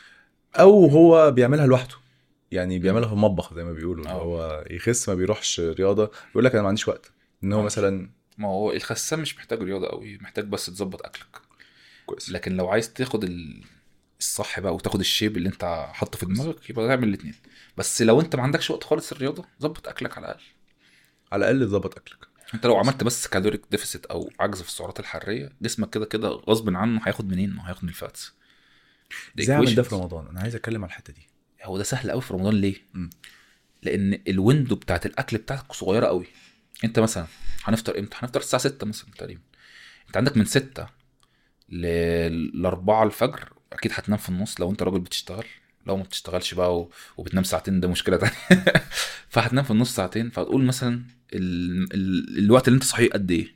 او هو بيعملها لوحده يعني بيعملها في المطبخ زي ما بيقولوا اللي أه. هو يخس ما بيروحش رياضه يقول لك انا ما عنديش وقت ان هو آه. مثلا ما هو الخسان مش محتاج رياضه قوي محتاج بس تظبط اكلك كويس لكن لو عايز تاخد ال- الصح بقى وتاخد الشيب اللي انت حاطه في دماغك يبقى تعمل الاثنين بس لو انت ما عندكش وقت خالص الرياضه ظبط اكلك على الاقل على الاقل تظبط اكلك انت لو عملت بس كالوريك ديفيسيت او عجز في السعرات الحراريه جسمك كده كده غصب عنه هياخد منين؟ ما هو هياخد من الفاتس The ازاي اعمل ده equations. في رمضان انا عايز اتكلم على الحته دي هو ده سهل قوي في رمضان ليه؟ مم. لان الويندو بتاعت الاكل بتاعتك صغيره قوي انت مثلا هنفطر امتى؟ هنفطر الساعه 6 مثلا تقريبا انت عندك من 6 ل ل 4 الفجر اكيد هتنام في النص لو انت راجل بتشتغل لو ما بتشتغلش بقى و... وبتنام ساعتين ده مشكله تانية فهتنام في النص ساعتين فتقول مثلا ال... ال... الوقت اللي انت صحي قد ايه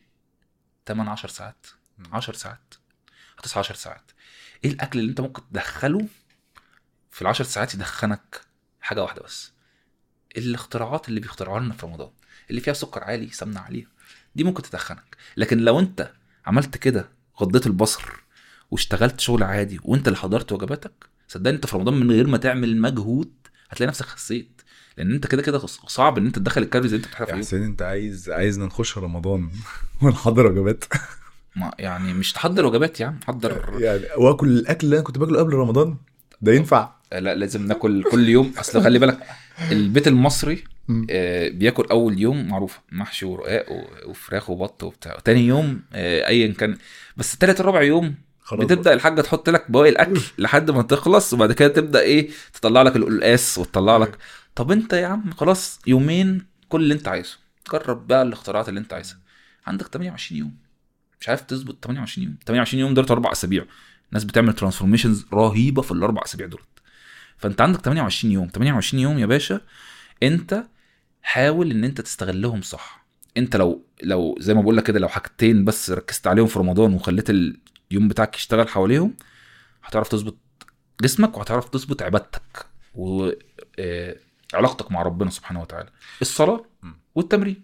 8 10 ساعات 10 ساعات هتصحى 10 ساعات ايه الاكل اللي انت ممكن تدخله في العشر ساعات يدخنك حاجه واحده بس الاختراعات اللي بيخترعوها لنا في رمضان اللي فيها سكر عالي سمنه عاليه دي ممكن تدخنك لكن لو انت عملت كده غضيت البصر واشتغلت شغل عادي وانت اللي حضرت وجباتك صدقني انت في رمضان من غير ما تعمل مجهود هتلاقي نفسك خسيت لان انت كده كده صعب ان انت تدخل الكالوريز اللي انت بتحرقها في يا اليوم حسين انت عايز عايزنا نخش رمضان ونحضر وجبات ما يعني مش تحضر وجبات يا عم حضر يعني واكل الاكل اللي انا كنت باكله قبل رمضان ده ينفع لا لازم ناكل كل يوم اصل خلي بالك البيت المصري مم. آه، بياكل اول يوم معروف محشي ورقاق و- وفراخ وبط وبتاع تاني يوم آه، ايا كان بس تالت الرابع يوم خلاص بتبدا الحاجه تحط لك بواقي الاكل لحد ما تخلص وبعد كده تبدا ايه تطلع لك القلقاس وتطلع لك طب انت يا عم خلاص يومين كل اللي انت عايزه جرب بقى الاختراعات اللي انت عايزها عندك 28 يوم مش عارف تظبط 28 يوم 28 يوم دول اربع اسابيع الناس بتعمل ترانسفورميشنز رهيبه في الاربع اسابيع دول فانت عندك 28 يوم 28 يوم يا باشا انت حاول ان انت تستغلهم صح انت لو لو زي ما بقول لك كده لو حاجتين بس ركزت عليهم في رمضان وخليت اليوم بتاعك يشتغل حواليهم هتعرف تظبط جسمك وهتعرف تظبط عبادتك وعلاقتك مع ربنا سبحانه وتعالى الصلاه مم. والتمرين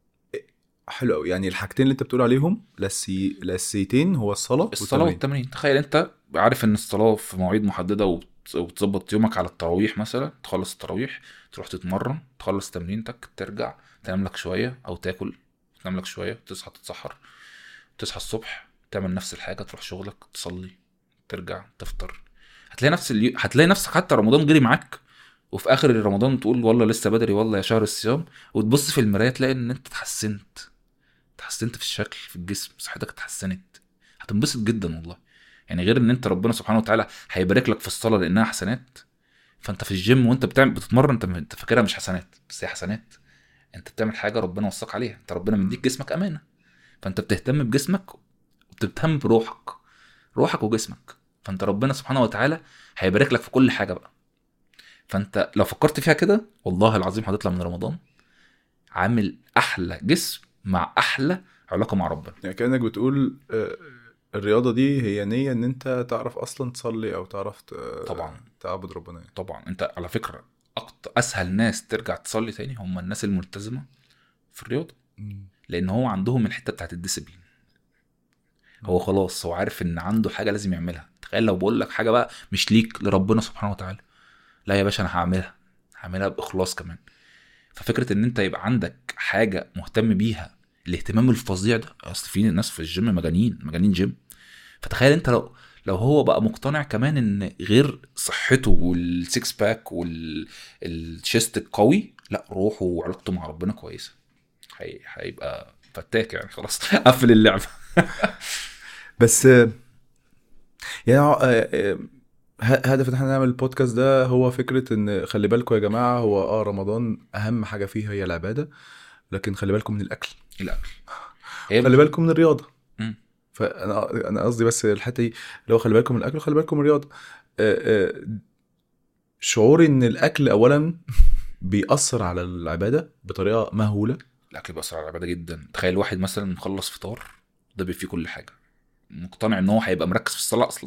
حلو قوي يعني الحاجتين اللي انت بتقول عليهم لسي لسيتين هو الصلاه الصلاه والتمرين تخيل انت عارف ان الصلاه في مواعيد محدده وبت- وبتظبط يومك على التراويح مثلا تخلص التراويح تروح تتمرن تخلص تمرينتك ترجع تنام لك شويه او تاكل تنام لك شويه تصحى تتسحر تصحى الصبح تعمل نفس الحاجه تروح شغلك تصلي ترجع تفطر هتلاقي نفس اليو... هتلاقي نفسك حتى رمضان جري معاك وفي اخر رمضان تقول والله لسه بدري والله يا شهر الصيام وتبص في المرايه تلاقي ان انت اتحسنت اتحسنت في الشكل في الجسم صحتك اتحسنت هتنبسط جدا والله يعني غير ان انت ربنا سبحانه وتعالى هيبارك لك في الصلاه لانها حسنات فانت في الجيم وانت بتعمل بتتمرن انت انت فاكرها مش حسنات بس هي حسنات انت بتعمل حاجه ربنا وصاك عليها انت ربنا مديك جسمك امانه فانت بتهتم بجسمك وبتهتم بروحك روحك وجسمك فانت ربنا سبحانه وتعالى هيبارك لك في كل حاجه بقى فانت لو فكرت فيها كده والله العظيم هتطلع من رمضان عامل احلى جسم مع احلى علاقه مع ربنا يعني كانك بتقول آه، الرياضه دي هي نيه ان انت تعرف اصلا تصلي او تعرف ت- طبعا تعبد ربنا يعني. طبعا انت على فكره أكتر اسهل ناس ترجع تصلي تاني هم الناس الملتزمه في الرياضه لان هو عندهم الحته بتاعت الديسيبلين هو خلاص هو عارف ان عنده حاجه لازم يعملها تخيل لو بقول لك حاجه بقى مش ليك لربنا سبحانه وتعالى لا يا باشا انا هعملها هعملها باخلاص كمان ففكره ان انت يبقى عندك حاجه مهتم بيها الاهتمام الفظيع ده اصل في ناس في الجيم مجانين مجانين جيم فتخيل انت لو لو هو بقى مقتنع كمان ان غير صحته والسكس باك والشيست القوي لا روحه وعلاقته مع ربنا كويسه هي- هيبقى فتاك يعني خلاص قفل اللعبه بس آه، يعني آه، آه، ه- هدف ان احنا نعمل البودكاست ده هو فكره ان خلي بالكم يا جماعه هو اه رمضان اهم حاجه فيه هي العباده لكن خلي بالكم من الاكل الاكل هي خلي بالكم من الرياضه مم. فانا انا قصدي بس الحته دي لو خلي بالكم من الاكل وخلي بالكم من الرياضه آه، آه، شعوري ان الاكل اولا بيأثر على العباده بطريقه مهوله الاكل بيأثر على العباده جدا تخيل واحد مثلا مخلص فطار ده بيبقى فيه كل حاجه مقتنع ان هو هيبقى مركز في الصلاه اصلا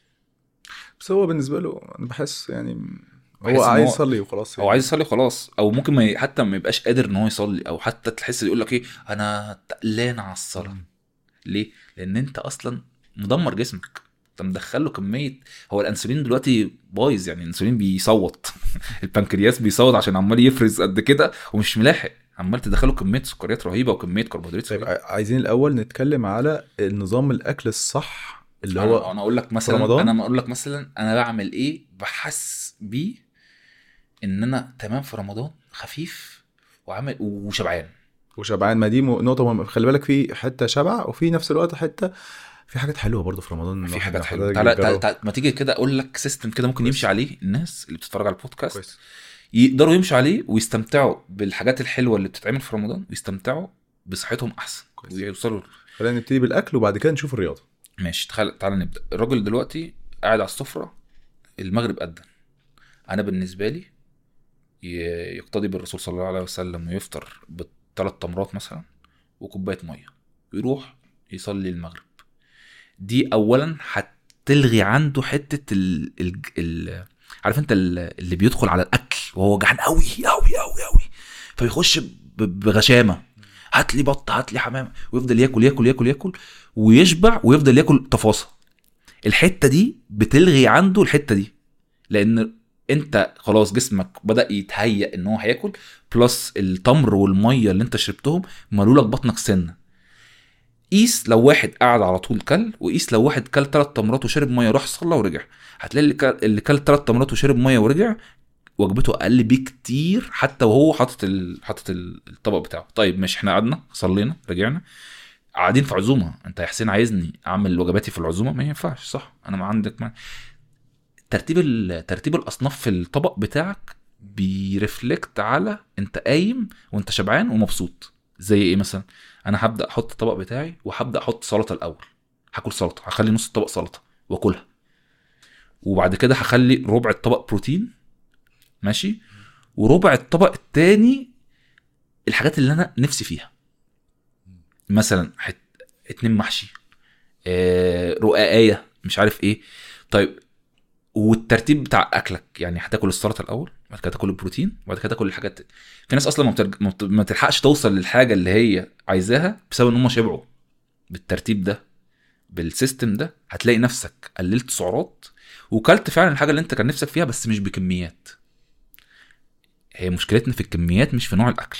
بس هو بالنسبه له انا بحس يعني بحس هو إن عايز هو- يصلي وخلاص هو عايز يصلي خلاص او ممكن ما ي... حتى ما يبقاش قادر ان هو يصلي او حتى تحس يقول لك ايه انا تقلان على الصلاه مم. ليه لان انت اصلا مدمر جسمك انت مدخله كميه هو الانسولين دلوقتي بايظ يعني الانسولين بيصوت البنكرياس بيصوت عشان عمال يفرز قد كده ومش ملاحق عمال تدخله كميه سكريات رهيبه وكميه كربوهيدرات طيب رهيبة. ع- عايزين الاول نتكلم على النظام الاكل الصح اللي أنا- هو انا اقول لك مثلا رمضان؟ انا ما اقول لك مثلا انا بعمل ايه بحس بيه ان انا تمام في رمضان خفيف وعامل وشبعان وشبعان ما دي م- نقطه مهمه خلي بالك في حته شبع وفي نفس الوقت حته في حاجات حلوه برضه في رمضان في الواحد حاجات حلوه حضرتك تعالى بيجربها. تعالى تعالى- ما تيجي كده اقول لك سيستم كده ممكن كويس. يمشي عليه الناس اللي بتتفرج على البودكاست كويس يقدروا يمشوا عليه ويستمتعوا بالحاجات الحلوه اللي بتتعمل في رمضان ويستمتعوا بصحتهم احسن كويس. ويوصلوا خلينا نبتدي بالاكل وبعد كده نشوف الرياضه ماشي تعالى تعالى نبدا الراجل دلوقتي قاعد على السفره المغرب أذن انا بالنسبه لي ي- يقتدي بالرسول صلى الله عليه وسلم ويفطر بثلاث تمرات مثلا وكوبايه ميه ويروح يصلي المغرب دي اولا هتلغي عنده حته ال... ال... ال... عارف انت ال- اللي بيدخل على الاكل وهو جعان قوي قوي قوي قوي فيخش ب- بغشامه هات لي بط هات لي حمام ويفضل ياكل ياكل ياكل ياكل ويشبع ويفضل ياكل تفاصيل الحته دي بتلغي عنده الحته دي لان انت خلاص جسمك بدا يتهيأ ان هو هياكل بلس التمر والميه اللي انت شربتهم مالوا لك بطنك سنه قيس لو واحد قعد على طول كل وقيس لو واحد كل ثلاث تمرات وشرب ميه راح صلى ورجع هتلاقي اللي كل اللي كل ثلاث تمرات وشرب ميه ورجع وجبته اقل بكتير حتى وهو حاطط ال... حاطط ال- الطبق بتاعه طيب ماشي احنا قعدنا صلينا رجعنا قاعدين في عزومه انت يا حسين عايزني اعمل وجباتي في العزومه ما ينفعش صح انا ما عندك ما ترتيب ال... ترتيب الاصناف في الطبق بتاعك بيرفلكت على انت قايم وانت شبعان ومبسوط زي ايه مثلا انا هبدا احط الطبق بتاعي وهبدا احط سلطه الاول هاكل سلطه هخلي نص الطبق سلطه واكلها وبعد كده هخلي ربع الطبق بروتين ماشي وربع الطبق التاني الحاجات اللي انا نفسي فيها مثلا حت... اتنين محشي آه... رقاقية مش عارف ايه طيب والترتيب بتاع اكلك يعني هتاكل السلطه الاول بعد كده تاكل البروتين وبعد كده تاكل الحاجات في ناس اصلا ما, بترج... ما, بت... ما تلحقش توصل للحاجه اللي هي عايزاها بسبب ان هم شبعوا بالترتيب ده بالسيستم ده هتلاقي نفسك قللت سعرات وكلت فعلا الحاجه اللي انت كان نفسك فيها بس مش بكميات هي مشكلتنا في الكميات مش في نوع الاكل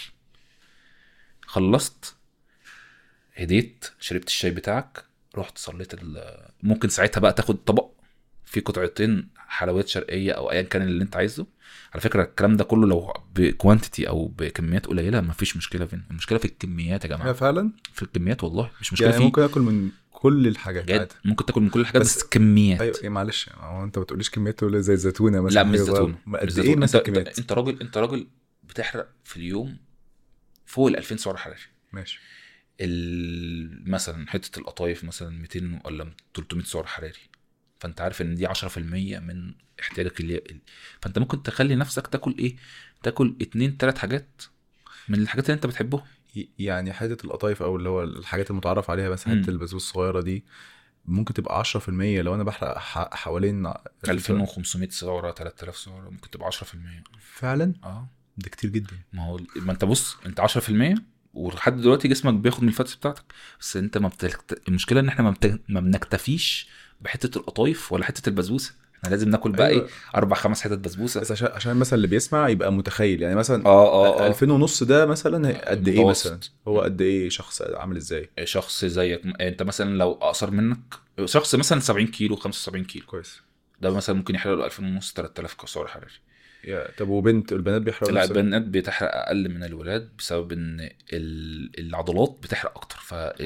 خلصت هديت شربت الشاي بتاعك رحت صليت ال- ممكن ساعتها بقى تاخد طبق فيه قطعتين حلويات شرقيه او ايا كان اللي انت عايزه على فكره الكلام ده كله لو بكوانتيتي او بكميات قليله مفيش مشكله فين المشكله في الكميات يا جماعه هي فعلا في الكميات والله مش مشكله يعني فيه ممكن اكل من كل الحاجات بجد عادي ممكن تاكل من كل الحاجات بس, بس- كميات ايوه إيه معلش هو انت ما بتقوليش كميات تقول زي الزيتونه مثلا لا مش حاجة صغيرة. زيتون ما مش قد زيتون. ايه انت مثلا انت, كميات انت راجل انت راجل بتحرق في اليوم فوق ال 2000 سعر حراري ماشي ال- مثلا حته القطايف مثلا 200 ولا 300 سعر حراري فانت عارف ان دي 10% من احتياجك اللي فانت ممكن تخلي نفسك تاكل ايه تاكل اتنين تلات حاجات من الحاجات اللي انت بتحبهم ي- يعني حته القطايف او اللي هو الحاجات المتعرف عليها بس حته مم. البسبوسه الصغيره دي ممكن تبقى 10% لو انا بحرق ح- حوالين 2500 سعره 3000 سعره ممكن تبقى 10% فعلا اه ده كتير جدا ما هو ما انت بص انت 10% ولحد دلوقتي جسمك بياخد من الفاتس بتاعتك بس انت ما بتلت... المشكله ان احنا ما, بت... ما بنكتفيش بحته القطايف ولا حته البسبوسه احنا لازم ناكل بقى أيوة. ايه اربع خمس حتت بسبوسه بس عشان عشان مثلا اللي بيسمع يبقى متخيل يعني مثلا اه اه اه 2000 ونص ده مثلا قد ايه متوسط. مثلا هو قد ايه شخص عامل ازاي شخص زيك انت مثلا لو اقصر منك شخص مثلا 70 كيلو 75 كيلو كويس ده مثلا ممكن يحرق له 2000 ونص 3000 سعر حراري يا طب وبنت البنات بيحرقوا لا نفس- البنات بتحرق اقل من الولاد بسبب ان ال- العضلات بتحرق اكتر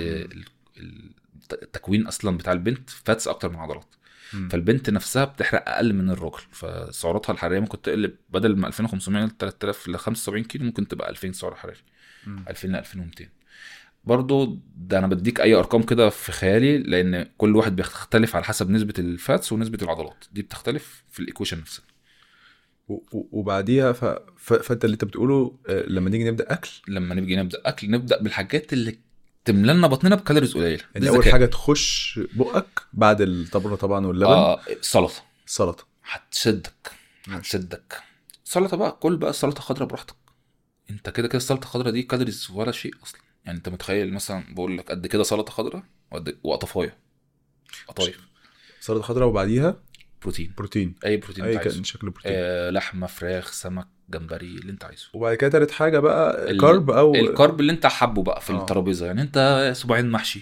فالتكوين اصلا بتاع البنت فاتس اكتر من العضلات مم. فالبنت نفسها بتحرق اقل من الراجل فسعراتها الحراريه ممكن تقلب بدل ما 2500 ل 3000 ل 75 كيلو ممكن تبقى 2000 سعر حراري مم. 2000 ل 2200 برضو ده انا بديك اي ارقام كده في خيالي لان كل واحد بيختلف على حسب نسبه الفاتس ونسبه العضلات دي بتختلف في الايكويشن نفسها و- و- وبعديها ف... ف... فانت اللي انت بتقوله آه، لما نيجي نبدا اكل لما نيجي نبدا اكل نبدا بالحاجات اللي تملى لنا بطننا بكالوريز قليله يعني ده اول ذكاء. حاجه تخش بقك بعد الطبله طبعا واللبن اه سلطه السلطه هتشدك هتشدك سلطه بقى كل بقى السلطه خضراء براحتك انت كده كده السلطه الخضراء دي كالوريز ولا شيء اصلا يعني انت متخيل مثلا بقول لك قد كده سلطه خضراء وقد- وقطفايه قطايف سلطه خضراء وبعديها بروتين بروتين اي بروتين اي انت كان عايزه شكل بروتين آه لحمه فراخ سمك جمبري اللي انت عايزه وبعد كده تالت حاجه بقى ال- كارب او الكارب اللي انت حابه بقى في آه. الترابيزه يعني انت صباعين محشي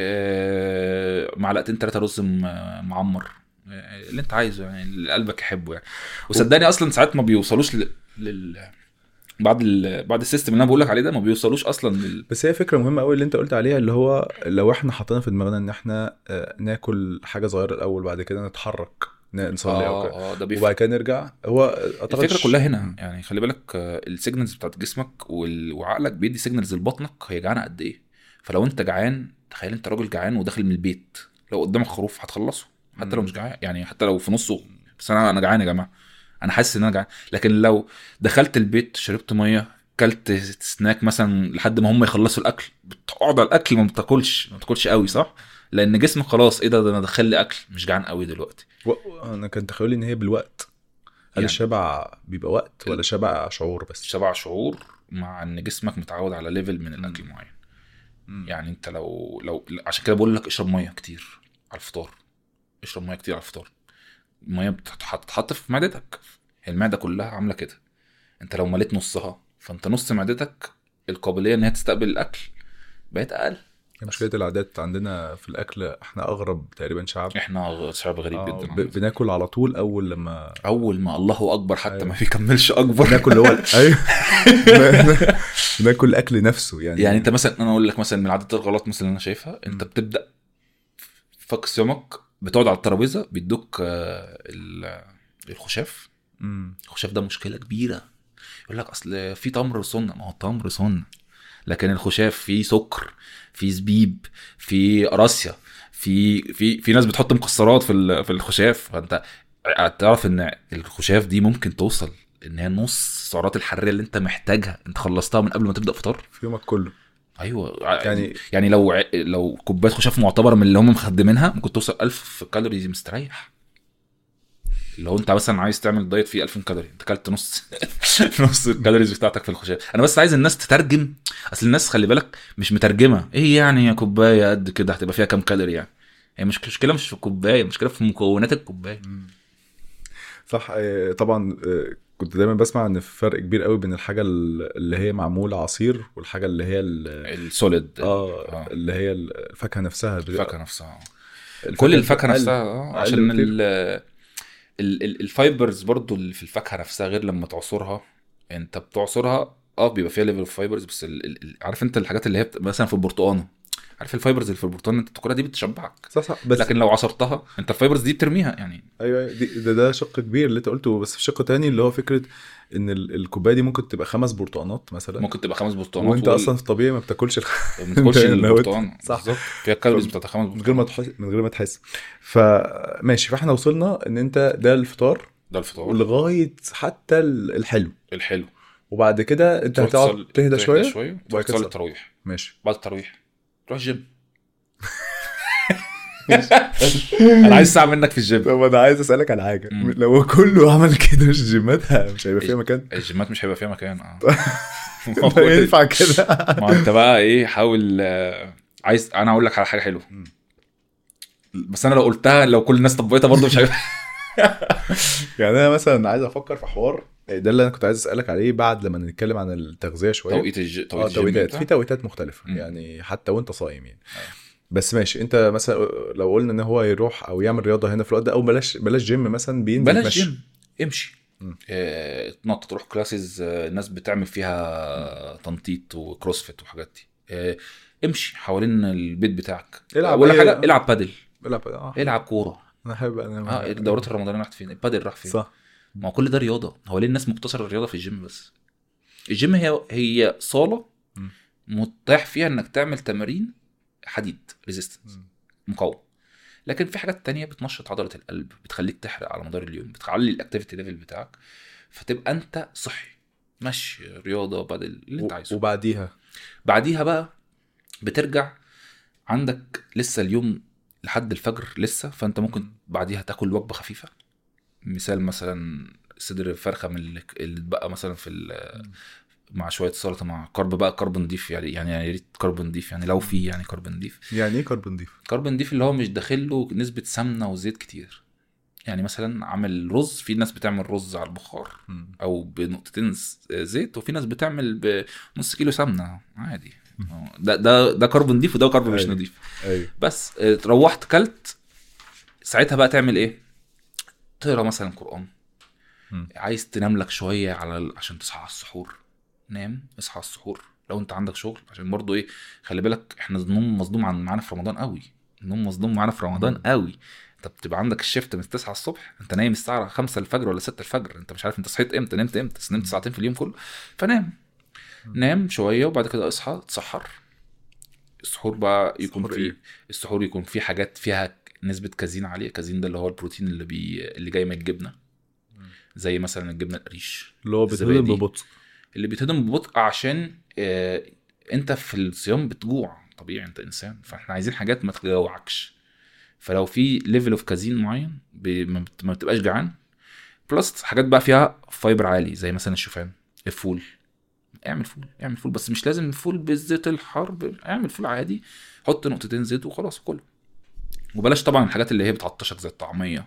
آه، معلقتين ثلاثه رز م- معمر آه، اللي انت عايزه يعني اللي قلبك يحبه يعني وصدقني اصلا ساعات ما بيوصلوش ل... لل بعد ال... بعد السيستم اللي انا بقول لك عليه ده ما بيوصلوش اصلا لل... بس هي فكره مهمه قوي اللي انت قلت عليها اللي هو لو احنا حطينا في دماغنا ان احنا آه، ناكل حاجه صغيره الاول بعد كده نتحرك ن- نصلي او كده اه اه ده بيفرق وبعد كده نرجع هو اعتقد الفكره ش- كلها هنا يعني خلي بالك السيجنالز بتاعت جسمك وال... وعقلك بيدي سيجنالز لبطنك هي جعانه قد ايه فلو انت جعان تخيل انت راجل جعان وداخل من البيت لو قدامك خروف هتخلصه حتى لو مش جعان يعني حتى لو في نصه بس انا انا جعان يا جماعه انا حاسس ان انا جعان لكن لو دخلت البيت شربت ميه كلت سناك مثلا لحد ما هم يخلصوا الاكل بتقعد على الاكل ما بتاكلش ما بتاكلش قوي صح لان جسمك خلاص ايه ده, ده انا دخل لي اكل مش جعان قوي دلوقتي و- انا كان تخيلي ان هي بالوقت هل يعني- الشبع بيبقى وقت ولا شبع شعور بس شبع شعور مع ان جسمك متعود على ليفل من الاكل معين مم. يعني انت لو لو عشان كده بقول لك اشرب ميه كتير على الفطار اشرب ميه كتير على الفطار الميه بتتحط تتحط في معدتك هي المعده كلها عامله كده انت لو مليت نصها فانت نص معدتك القابليه ان هي تستقبل الاكل بقت اقل هي مشكله العادات عندنا في الاكل احنا اغرب تقريبا شعب احنا شعب غريب آه، جدا ب- بناكل على طول اول لما اول ما الله اكبر حتى أيوة. ما بيكملش اكبر ناكل اللي هو ايوه بناكل الاكل نفسه يعني يعني انت مثلا انا اقول لك مثلا من العادات الغلط مثلا اللي انا شايفها انت مم. بتبدا فك صيامك بتقعد على الترابيزه بيدوك آه، ال- الخشاف مم. الخشاف ده مشكله كبيره يقول لك اصل في تمر سنه ما هو التمر سنه لكن الخشاف فيه سكر فيه زبيب فيه قراصيا في في في ناس بتحط مكسرات في ال- في الخشاف فانت تعرف ان الخشاف دي ممكن توصل ان هي نص السعرات الحراريه اللي انت محتاجها انت خلصتها من قبل ما تبدا فطار في يومك كله ايوه يعني يعني يعني لو ع- لو كوبايه خشاف معتبره من اللي هم مخدمينها ممكن توصل 1000 كالوري مستريح لو انت مثلا عايز تعمل دايت فيه 2000 كالوري انت اكلت نص نص الكالوريز بتاعتك في الخشاف انا بس عايز الناس تترجم اصل الناس خلي بالك مش مترجمه ايه يعني يا كوبايه قد كده هتبقى فيها كام كالوري يعني هي مش مشكله مش في الكوبايه المشكله في مكونات الكوبايه صح آه، طبعا آه، كنت دايما بسمع ان في فرق كبير قوي بين الحاجه اللي هي معموله عصير والحاجه اللي هي ال- السوليد اه آه. اللي هي الفاكهه نفسها الفاكهه نفسها الفاكهة كل الفاكهه أقل- نفسها اه أقل عشان بكتير. ال ال- ال- الفايبرز برضو اللي في الفاكهه نفسها غير لما تعصرها انت بتعصرها اه بيبقى فيها ليفل اوف فايبرز بس ال ال ال- عارف انت الحاجات اللي هي بت... مثلا في البرتقانه عارف الفايبرز اللي في البرتقانه انت بتاكلها دي بتشبعك صح صح بس لكن لو عصرتها انت الفايبرز دي بترميها يعني ايوه أيوة، دي ده, ده شق كبير اللي انت قلته بس في شق تاني اللي هو فكره ان ال- الكوبايه دي ممكن تبقى خمس برتقانات مثلا ممكن تبقى خمس برتقانات وانت وال- اصلا في الطبيعي ما بتاكلش الخ- ما بتاكلش أنت لو- البرتقانه صح. بالظبط فيها الكالوريز بتاعت خمس من غير ما برتقانات تحس من غير ما تحس فماشي فاحنا وصلنا ان انت ده الفطار ده الفطار ولغايه حتى ال- الحلو الحلو وبعد كده انت تروح هتقعد تصلي- تهدى شويه شويه وبعد وبعد كده تصلي تصلي. التراويح ماشي بعد التراويح تروح الجيم انا عايز ساعه منك في الجيم طب انا عايز اسالك على حاجه مم. لو كله عمل كده مش الجيمات ه- مش هيبقى فيها مكان الجيمات مش هيبقى فيها مكان اه ما هو ينفع كده ما انت بقى ايه حاول آه، عايز انا اقول لك على حاجه حلوه مم. بس انا لو قلتها لو كل الناس طبقتها برضه مش هيبقى يعني انا مثلا عايز افكر في حوار ده اللي انا كنت عايز اسالك عليه بعد لما نتكلم عن التغذيه شويه توقيت الج... اه توقيت الجيم توقيتات بتاع. في توقيتات مختلفه مم. يعني حتى وانت صايم يعني بس ماشي انت مثلا لو قلنا ان هو يروح او يعمل رياضه هنا في الوقت ده او بلاش بلاش جيم مثلا بينزل بلاش يتمشى. جيم امشي مم. اه، اتنطط تروح كلاسز اه، الناس بتعمل فيها تنطيط وكروسفيت وحاجات دي اه، امشي حوالين البيت بتاعك العب ولا ايه؟ حاجه العب بادل العب اه العب كوره انا حابب انا اه الدورات الرمضانيه راحت فين البادل راح فين صح ما هو كل ده رياضه هو ليه الناس مقتصره الرياضه في الجيم بس الجيم هي هي صاله مم. متاح فيها انك تعمل تمارين حديد ريزيستنس مم. مقاومه لكن في حاجات تانية بتنشط عضله القلب بتخليك تحرق على مدار اليوم بتعلي الاكتيفيتي ليفل بتاعك فتبقى انت صحي مشي رياضه بدل اللي انت عايزه وبعديها بعديها بقى بترجع عندك لسه اليوم لحد الفجر لسه فانت ممكن بعديها تاكل وجبه خفيفه مثال مثلا صدر فرخه من اللي اللي اتبقى مثلا في ال- مع شويه سلطه مع كرب بقى كرب نضيف يعني يعني يا ريت كرب نضيف يعني لو في يعني كرب نضيف يعني ايه كرب نضيف؟ كرب نضيف اللي هو مش داخل له نسبه سمنه وزيت كتير يعني مثلا عامل رز في ناس بتعمل رز على البخار او بنقطتين ز- زيت وفي ناس بتعمل بنص كيلو سمنه عادي ده ده ده كرب نضيف وده كرب مش أيوة. نضيف ايوه بس اه، روحت كلت ساعتها بقى تعمل ايه تقرا مثلا قران مم. عايز تنام لك شويه على ال- عشان تصحى على السحور نام اصحى على السحور لو انت عندك شغل عشان برضو ايه خلي بالك احنا النوم مصدوم عن معانا في رمضان قوي النوم مصدوم معانا في رمضان قوي انت بتبقى عندك الشيفت من 9 الصبح انت نايم الساعه 5 الفجر ولا 6 الفجر انت مش عارف انت صحيت امتى نمت امتى بس نمت ساعتين في اليوم كله فنام نام شويه وبعد كده اصحى تسحر السحور بقى يكون السحور فيه إيه؟ السحور يكون فيه حاجات فيها نسبة كازين عالية كازين ده اللي هو البروتين اللي بي... اللي جاي من الجبنة زي مثلا الجبنة القريش اللي هو بيتهضم الزبادي. ببطء اللي بيتهضم ببطء عشان آه انت في الصيام بتجوع طبيعي انت انسان فاحنا عايزين حاجات ما تجوعكش فلو في ليفل اوف كازين معين ب... ما بت- ما بتبقاش جعان بلس حاجات بقى فيها فايبر عالي زي مثلا الشوفان الفول اعمل فول اعمل فول بس مش لازم فول بالزيت الحار اعمل فول عادي حط نقطتين زيت وخلاص كله وبلاش طبعا الحاجات اللي هي بتعطشك زي الطعميه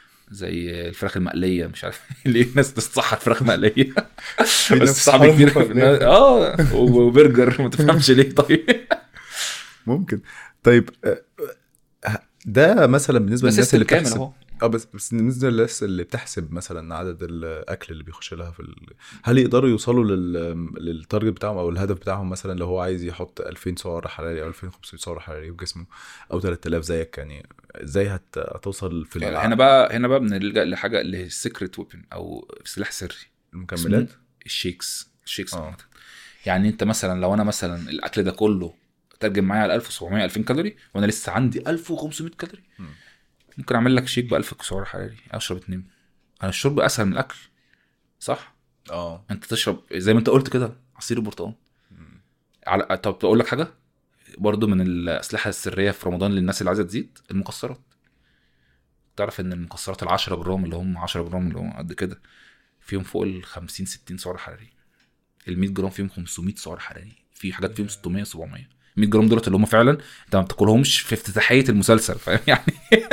زي الفراخ المقليه مش عارف ليه الناس تستحر فراخ مقليه ناس بس صحابي تستحر كتير فراخ في الناس- اه وبرجر ما تفهمش ليه طيب ممكن طيب آه، آه، ده مثلا بالنسبه بس للناس اللي كامل بتحسب اهو اه بس بس بالنسبه للناس اللي بتحسب مثلا عدد الاكل اللي بيخش لها في ال... هل يقدروا يوصلوا لل... للتارجت بتاعهم او الهدف بتاعهم مثلا لو هو عايز يحط 2000 سعر حراري او 2500 سعر حراري في جسمه او 3000 زيك يعني ازاي هت... هتوصل في يعني الع- هنا بقى هنا بقى بنلجا لحاجه اللي هي السيكريت ويبن او سلاح سري المكملات اسمه الشيكس الشيكس آه. عامة. يعني انت مثلا لو انا مثلا الاكل ده كله ترجم معايا على 1700 2000 كالوري وانا لسه عندي 1500 كالوري مم. ممكن اعمل لك شيك ب 1000 سعر حراري اشرب اتنين انا الشرب اسهل من الاكل صح اه انت تشرب زي ما انت قلت كده عصير البرتقال على طب اقول لك حاجه برضو من الاسلحه السريه في رمضان للناس اللي عايزه تزيد المكسرات تعرف ان المكسرات ال 10 جرام اللي هم 10 جرام اللي هم قد كده فيهم فوق ال 50 60 سعر حراري ال 100 جرام فيهم 500 سعر حراري في حاجات فيهم 600 700 100 جرام دولت اللي هم فعلا انت ما بتاكلهمش في افتتاحيه المسلسل فاهم يعني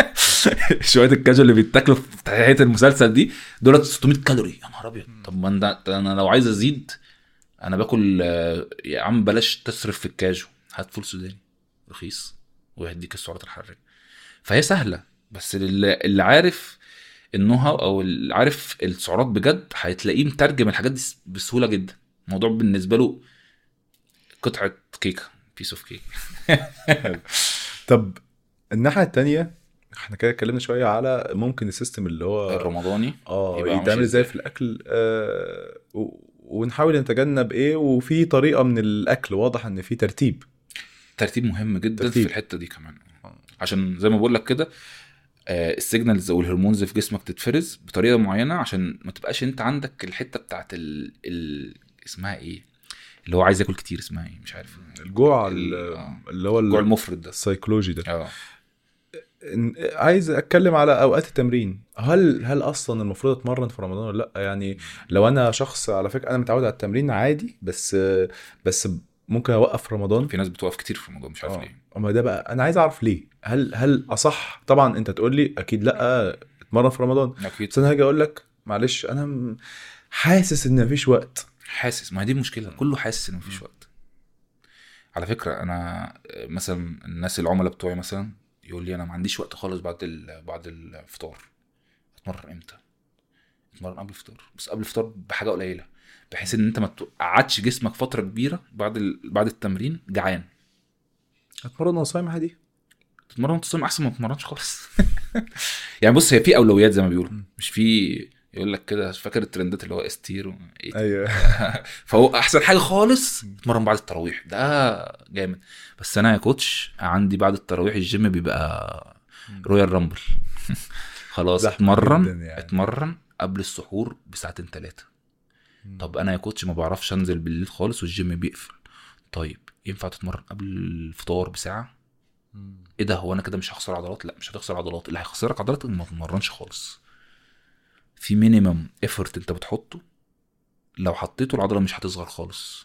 شويه الكاجو اللي بيتاكلوا في افتتاحيه المسلسل دي دولت 600 كالوري يا نهار ابيض طب ما انا انا لو عايز ازيد انا باكل آه، يا عم بلاش تصرف في الكاجو هات فول سوداني رخيص ويهديك السعرات الحراريه فهي سهله بس اللي, اللي عارف النهى او اللي عارف السعرات بجد هتلاقيه مترجم الحاجات دي بسهوله جدا الموضوع بالنسبه له قطعه كيكه بيس اوف كيك طب الناحيه التانية احنا كده اتكلمنا شويه على ممكن السيستم اللي هو الرمضاني اه يبقى ماشي يتعمل ازاي إزاي؟ في الاكل آه و- ونحاول نتجنب ايه وفي طريقه من الاكل واضح ان في ترتيب ترتيب مهم جدا ترتيب. في الحته دي كمان عشان زي ما بقول لك كده آه، السيجنالز او الهرمونز في جسمك تتفرز بطريقه معينه عشان ما تبقاش انت عندك الحته بتاعت ال... ال... اسمها ايه اللي هو عايز ياكل كتير اسمها ايه مش عارف الجوع ال- ال- آه. اللي هو الجوع ال- المفرط ده السيكولوجي ده اه إن- عايز اتكلم على اوقات التمرين هل هل اصلا المفروض اتمرن في رمضان ولا لا يعني لو انا شخص على فكره انا متعود على التمرين عادي بس بس ممكن اوقف في رمضان في ناس بتوقف كتير في الموضوع مش عارف اه ليه اما ده بقى انا عايز اعرف ليه هل هل اصح طبعا انت تقول لي اكيد لا اتمرن في رمضان اكيد بس انا هاجي اقول لك معلش انا م- حاسس ان مفيش وقت حاسس ما هي دي المشكله كله حاسس ان مفيش وقت على فكره انا آه، مثلا الناس العملاء بتوعي مثلا يقول لي انا ما عنديش وقت خالص بعد ال... بعد الفطار اتمرن امتى اتمرن قبل الفطار بس قبل الفطار بحاجه قليله بحيث ان انت ما تقعدش جسمك فتره كبيره بعد ال... بعد التمرين جعان اتمرن وانا صايم عادي تتمرن وانت صايم احسن ما تتمرنش خالص يعني بص هي في اولويات زي ما بيقولوا مش في يقول لك كده فاكر الترندات اللي هو استير و... إيه ايوه فهو احسن حاجه خالص اتمرن بعد التراويح ده جامد بس انا يا كوتش عندي بعد التراويح الجيم بيبقى رويال رامبل خلاص زحمة اتمرن جداً يعني. اتمرن قبل السحور بساعتين ثلاثه طب انا يا كوتش ما بعرفش انزل بالليل خالص والجيم بيقفل طيب ينفع تتمرن قبل الفطار بساعه ايه ده هو انا كده مش هخسر عضلات لا مش هتخسر عضلات اللي هيخسرك عضلات انك ما تتمرنش خالص في مينيمم ايفورت انت بتحطه لو حطيته العضله مش هتصغر خالص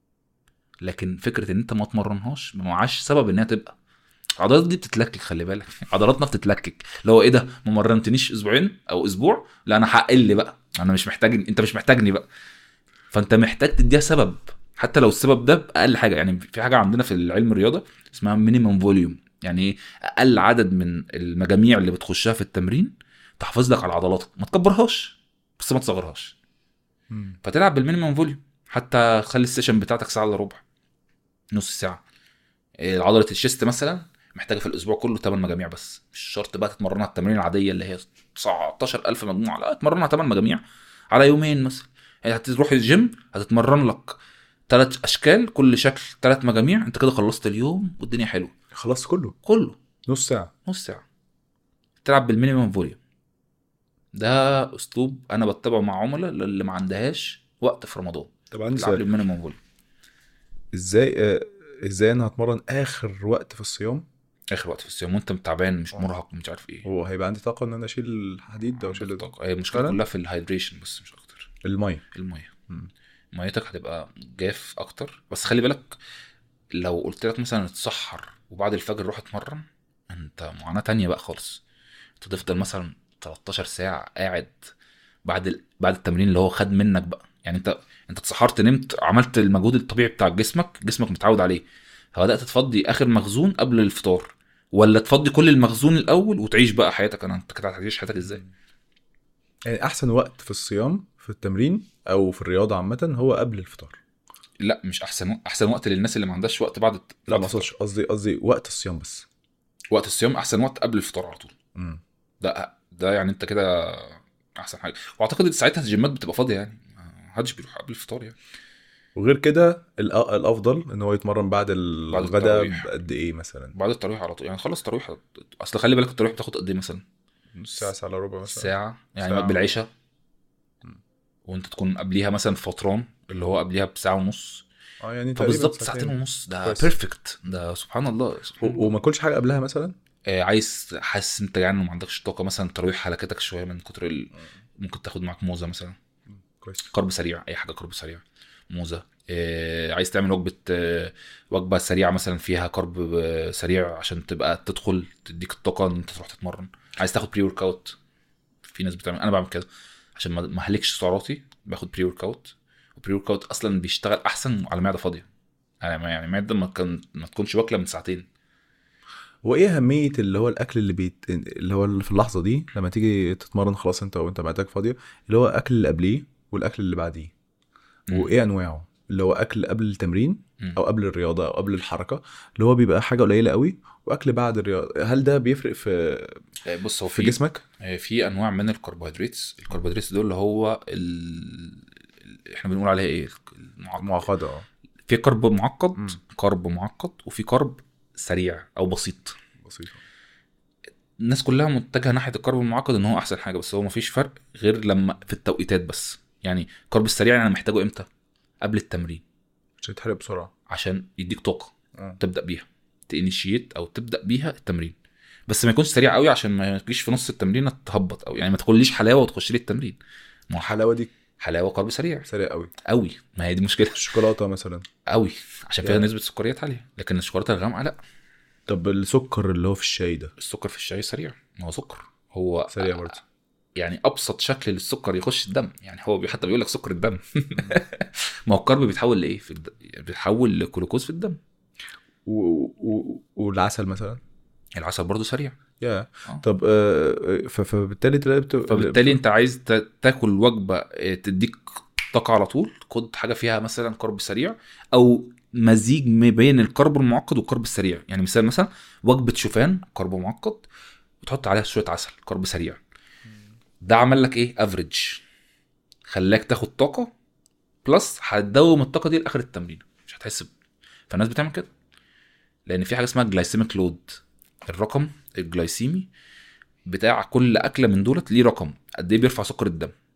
لكن فكره ان انت ما تمرنهاش ما معاش سبب انها تبقى العضلات دي بتتلكك خلي بالك عضلاتنا بتتلكك اللي هو ايه ده ما مرنتنيش اسبوعين او اسبوع لا انا هقل بقى انا مش محتاج انت مش محتاجني بقى فانت محتاج تديها سبب حتى لو السبب ده باقل حاجه يعني في حاجه عندنا في العلم الرياضه اسمها مينيمم فوليوم يعني ايه اقل عدد من المجاميع اللي بتخشها في التمرين تحافظ لك على عضلاتك ما تكبرهاش بس ما تصغرهاش فتلعب بالمينيمم فوليوم حتى خلي السيشن بتاعتك ساعه الا ربع نص ساعه إيه، عضله الشيست مثلا محتاجه في الاسبوع كله 8 مجاميع بس مش شرط بقى تتمرنها التمرين العاديه اللي هي 19000 مجموعه لا تمرنها 8 مجاميع على يومين مثلا يعني هتروح الجيم هتتمرن لك ثلاث اشكال كل شكل ثلاث مجاميع انت كده خلصت اليوم والدنيا حلوه خلصت كله كله نص ساعه نص ساعه تلعب بالمينيمم فوليوم ده اسلوب انا بتبعه مع عملاء اللي ما عندهاش وقت في رمضان طب عندي تلعب سؤال بالمينيمم فوليوم ازاي آه، ازاي انا هتمرن اخر وقت في الصيام اخر وقت في الصيام وانت تعبان مش آه. مرهق ومش عارف ايه هو هيبقى عندي طاقه ان انا اشيل الحديد ده واشيل طاقة. هي المشكله فعلا؟ كلها في الهايدريشن بس مش اكتر الميه الميه مم. ميتك هتبقى جاف اكتر بس خلي بالك لو قلت لك مثلا اتسحر وبعد الفجر روح اتمرن انت معاناه تانية بقى خالص انت تفضل مثلا 13 ساعه قاعد بعد ال... بعد التمرين اللي هو خد منك بقى يعني انت انت اتسحرت نمت عملت المجهود الطبيعي بتاع جسمك جسمك متعود عليه فبدات تفضي اخر مخزون قبل الفطار ولا تفضي كل المخزون الاول وتعيش بقى حياتك انا انت كده هتعيش حياتك ازاي يعني احسن وقت في الصيام في التمرين او في الرياضه عامه هو قبل الفطار لا مش احسن وقت احسن وقت للناس اللي ما عندهاش وقت بعد الت- لا بعد ما الفطار. اقصدش قصدي قصدي وقت الصيام بس وقت الصيام احسن وقت قبل الفطار على طول مم. ده ده يعني انت كده احسن حاجه واعتقد ساعتها الجيمات بتبقى فاضيه يعني ما حدش بيروح قبل الفطار يعني وغير كده الأ- الافضل ان هو يتمرن بعد الغداء التراويح. بقد ايه مثلا بعد التراويح على طول يعني خلص التراويح اصل خلي بالك التراويح بتاخد قد ايه مثلا نص ساعه ساعه الا ربع مثلا ساعه يعني ساعة. بالعشاء مم. وانت تكون قبليها مثلا فطران اللي هو قبليها بساعه ونص اه يعني تقريبا فبالظبط ساعتين ونص ده كويس. بيرفكت ده سبحان الله سبحان الله. و- وما كلش حاجه قبلها مثلا آه، عايز حاسس انت يعني وما عندكش طاقه مثلا تراويح حلقتك شويه من كتر ال... ممكن تاخد معاك موزه مثلا كويس كرب سريع اي حاجه كرب سريع موزه آه، عايز تعمل وجبه آه، وجبه سريعه مثلا فيها كرب آه، سريع عشان تبقى تدخل تديك الطاقه ان انت تروح تتمرن عايز تاخد بري ورك اوت في ناس بتعمل انا بعمل كده عشان ما ما اهلكش سعراتي باخد بري ورك اوت وبري ورك اوت اصلا بيشتغل احسن على معده فاضيه يعني يعني معده ما كان ما تكونش واكله من ساعتين هو ايه اهميه اللي هو الاكل اللي بيت... اللي هو اللي في اللحظه دي لما تيجي تتمرن خلاص انت وانت معدتك فاضيه اللي هو الاكل اللي قبليه والاكل اللي بعديه مم. وايه انواعه اللي هو اكل قبل التمرين مم. او قبل الرياضه او قبل الحركه اللي هو بيبقى حاجه قليله قوي واكل بعد الرياضه هل ده بيفرق في آه، بص هو في في جسمك آه، في انواع من الكربوهيدرات الكربوهيدرات دول اللي هو ال... ال- احنا بنقول عليها ايه المعقد معقده اه في كرب معقد مم. كرب معقد وفي كرب سريع او بسيط بسيطه الناس كلها متجهه ناحيه الكرب المعقد ان هو احسن حاجه بس هو مفيش فرق غير لما في التوقيتات بس يعني الكرب السريع انا محتاجه امتى قبل التمرين عشان يتحرق بسرعه عشان يديك طاقه اه تبدا بيها تانيشيت او تبدا بيها التمرين بس ما يكونش سريع قوي عشان ما تجيش في نص التمرين تهبط او يعني ما تاكليش حلاوه وتخش لي التمرين ما هو الحلاوه دي حلاوه كرب سريع سريع قوي قوي ما هي دي مشكله الشوكولاته مثلا قوي عشان فيها يعني. نسبه سكريات عاليه لكن الشوكولاته الغامقه لا طب السكر اللي هو في الشاي ده السكر في الشاي سريع ما هو سكر هو سريع برضه يعني ابسط شكل للسكر يخش الدم يعني هو بي- حتى بيقول لك سكر الدم ما هو الكرب بيتحول لايه في الد... بيتحول لجلوكوز في الدم و... و... والعسل مثلا العسل برضو سريع يا آه. طب آه، ف... فبالتالي تلاقي بت... فبالتالي انت عايز ت- تاكل وجبه اه، تديك طاقه على طول خد حاجه فيها مثلا كرب سريع او مزيج ما بين الكرب المعقد والكرب السريع يعني مثال مثلا وجبه شوفان كرب معقد وتحط عليها شويه عسل كرب سريع ده عمل لك ايه افريج خلاك تاخد طاقه بلس هتدوم الطاقه دي لاخر التمرين مش هتحس ب... فالناس بتعمل كده لان في حاجه اسمها جلايسيميك لود الرقم الجلايسيمي بتاع كل اكله من دولت ليه رقم قد ايه بيرفع سكر الدم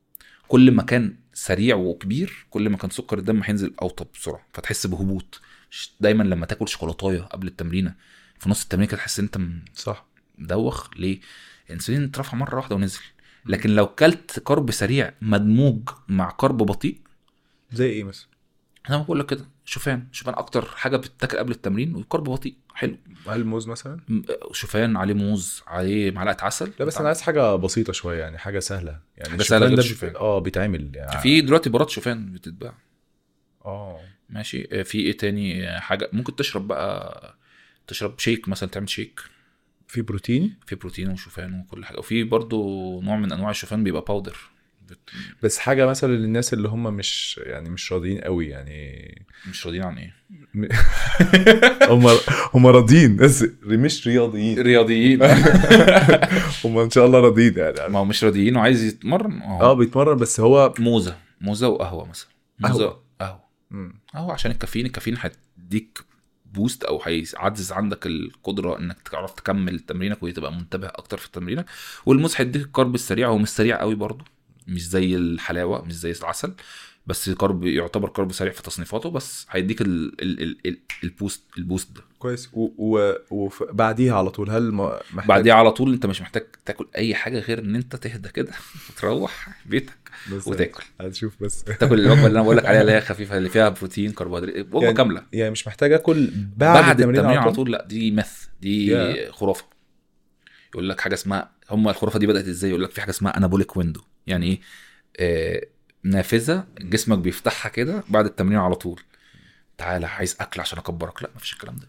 كل ما كان سريع وكبير كل ما كان سكر الدم هينزل اوطى بسرعه فتحس بهبوط ش- دايما لما تاكل شوكولاتايه قبل التمرينه في نص التمرين كده تحس ان انت م- صح مدوخ ليه الانسولين اترفع مره واحده ونزل لكن لو كلت كرب سريع مدموج مع كرب بطيء زي ايه مثلا انا ما بقول لك كده شوفان شوفان اكتر حاجه بتتاكل قبل التمرين وكرب بطيء حلو هل الموز مثلا م- شوفان عليه موز عليه معلقه عسل لا بس انا عايز حاجه بسيطه شويه يعني حاجه سهله يعني حاجة سهلة الشوفان غير ده الشوفان. بت- اه بيتعمل يعني في دلوقتي براد شوفان بتتباع اه ماشي آه، في ايه تاني آه، حاجه ممكن تشرب بقى تشرب شيك مثلا تعمل شيك في بروتين في بروتين وشوفان وكل حاجه وفي برضو نوع من انواع الشوفان بيبقى باودر بت... بس حاجه مثلا للناس اللي هم مش يعني مش راضيين قوي يعني مش راضيين عن ايه هم هم راضيين بس مش رياضيين رياضيين هم ان شاء الله راضيين يعني ما هو مش راضيين وعايز يتمرن اه اه بيتمرن بس هو موزه موزه وقهوه مثلا موزه قهوة. قهوه مم. قهوه عشان الكافيين الكافيين هيديك بوست او هيعزز عندك القدره انك تعرف تكمل تمرينك وتبقى منتبه اكتر في تمرينك والموز هيديك الكارب السريع هو مش سريع قوي برضه مش زي الحلاوه مش زي العسل بس كارب يعتبر كارب سريع في تصنيفاته بس هيديك ال ال ال ال البوست البوست ده كويس وبعديها على طول هل ما- محتاج بعديها على طول انت مش محتاج تاكل اي حاجه غير ان انت تهدى كده وتروح بيتك بس وتاكل هنشوف بس تاكل الوجبه اللي انا بقول لك عليها اللي هي خفيفه اللي فيها بروتين كربوهيدرات وجبه يعني- كامله يعني مش محتاج اكل بعد, بعد التمرين, التمرين على طول لا دي مث دي Yeah. خرافه يقول لك حاجه اسمها هم الخرافه دي بدات ازاي يقول لك في حاجه اسمها انابوليك ويندو يعني ايه آه نافذه جسمك بيفتحها كده بعد التمرين على طول تعالى عايز اكل عشان اكبرك لا مفيش الكلام ده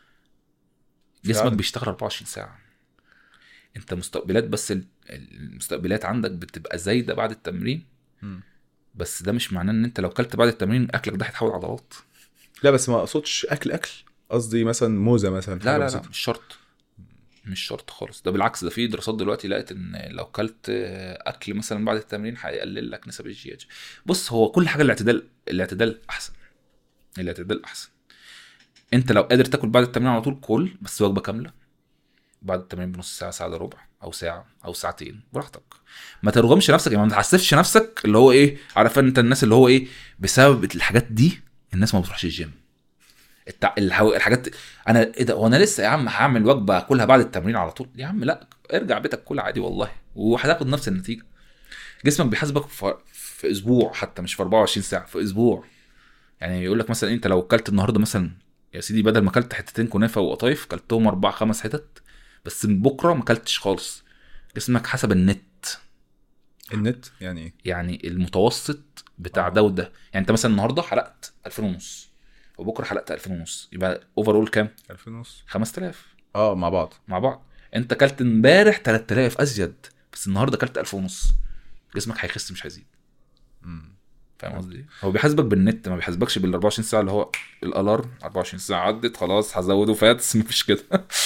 جسمك فعلا. بيشتغل 24 ساعه انت مستقبلات بس ال- المستقبلات عندك بتبقى زايده بعد التمرين مم. بس ده مش معناه ان انت لو كلت بعد التمرين اكلك ده هيتحول عضلات لا بس ما اقصدش اكل اكل قصدي مثلا موزه مثلا لا حاجة لا لا بسيطة. مش شرط مش شرط خالص ده بالعكس ده في دراسات دلوقتي لقت ان لو كلت اكل مثلا بعد التمرين هيقلل لك نسب الجي اتش بص هو كل حاجه الاعتدال الاعتدال احسن الاعتدال احسن انت لو قادر تاكل بعد التمرين على طول كل بس وجبه كامله بعد التمرين بنص ساعه ساعه الا ربع او ساعه او ساعتين براحتك ما ترغمش نفسك يعني ما تحسفش نفسك اللي هو ايه عارف انت الناس اللي هو ايه بسبب الحاجات دي الناس ما بتروحش الجيم التع... الحو... الحاجات انا ايه ده وانا لسه يا عم هعمل وجبه اكلها بعد التمرين على طول يا عم لا ارجع بيتك كل عادي والله وهتاخد نفس النتيجه جسمك بيحاسبك في... في اسبوع حتى مش في 24 ساعه في اسبوع يعني يقول لك مثلا انت لو اكلت النهارده مثلا يا سيدي بدل ما اكلت حتتين كنافه وقطايف كلتهم اربع خمس حتت بس من بكره ما اكلتش خالص جسمك حسب النت النت يعني ايه يعني المتوسط بتاع آه. ده وده يعني انت مثلا النهارده حلقت 2000 ونص وبكره حلقت 2000 ونص يبقى اوفرول كام 2000 ونص 5000 اه مع بعض مع بعض انت اكلت امبارح 3000 ازيد بس النهارده اكلت 1000 ونص جسمك هيخس مش هيزيد مم. فاهم قصدي هو بيحاسبك بالنت ما بيحاسبكش بال 24 ساعه اللي هو الالارم 24 ساعه عدت خلاص هزوده فاتس مفيش كده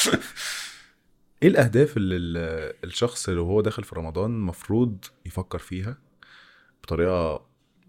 ايه الاهداف اللي ال- الشخص اللي هو داخل في رمضان المفروض يفكر فيها بطريقه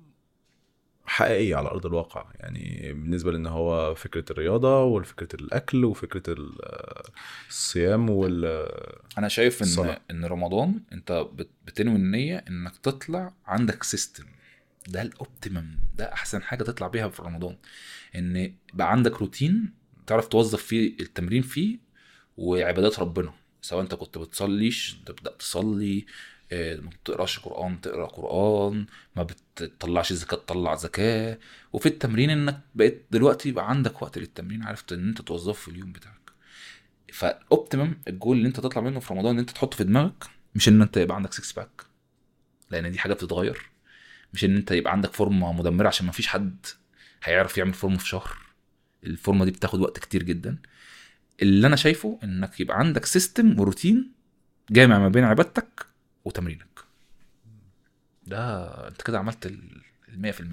حقيقيه على ارض الواقع يعني بالنسبه لان هو فكره الرياضه وفكره الاكل وفكره ال- الصيام وال انا شايف ان الصلاة. ان رمضان انت بت- بتنوي النيه انك تطلع عندك سيستم ده الاوبتيمم ده احسن حاجه تطلع بيها في رمضان ان بقى عندك روتين تعرف توظف فيه التمرين فيه وعبادات ربنا سواء انت كنت بتصليش تبدا تصلي آه، ما بتقراش قران تقرا قران ما بتطلعش زكاه تطلع زكاه وفي التمرين انك بقيت دلوقتي يبقى عندك وقت للتمرين عرفت ان انت توظفه في اليوم بتاعك فاوبتيمم الجول اللي انت تطلع منه في رمضان ان انت تحطه في دماغك مش ان انت يبقى عندك سكس باك لان دي حاجه بتتغير مش ان انت يبقى عندك فورمه مدمره عشان ما فيش حد هيعرف يعمل فورمه في شهر الفورمه دي بتاخد وقت كتير جدا اللي انا شايفه انك يبقى عندك سيستم وروتين جامع ما بين عبادتك وتمرينك ده انت كده عملت ال 100%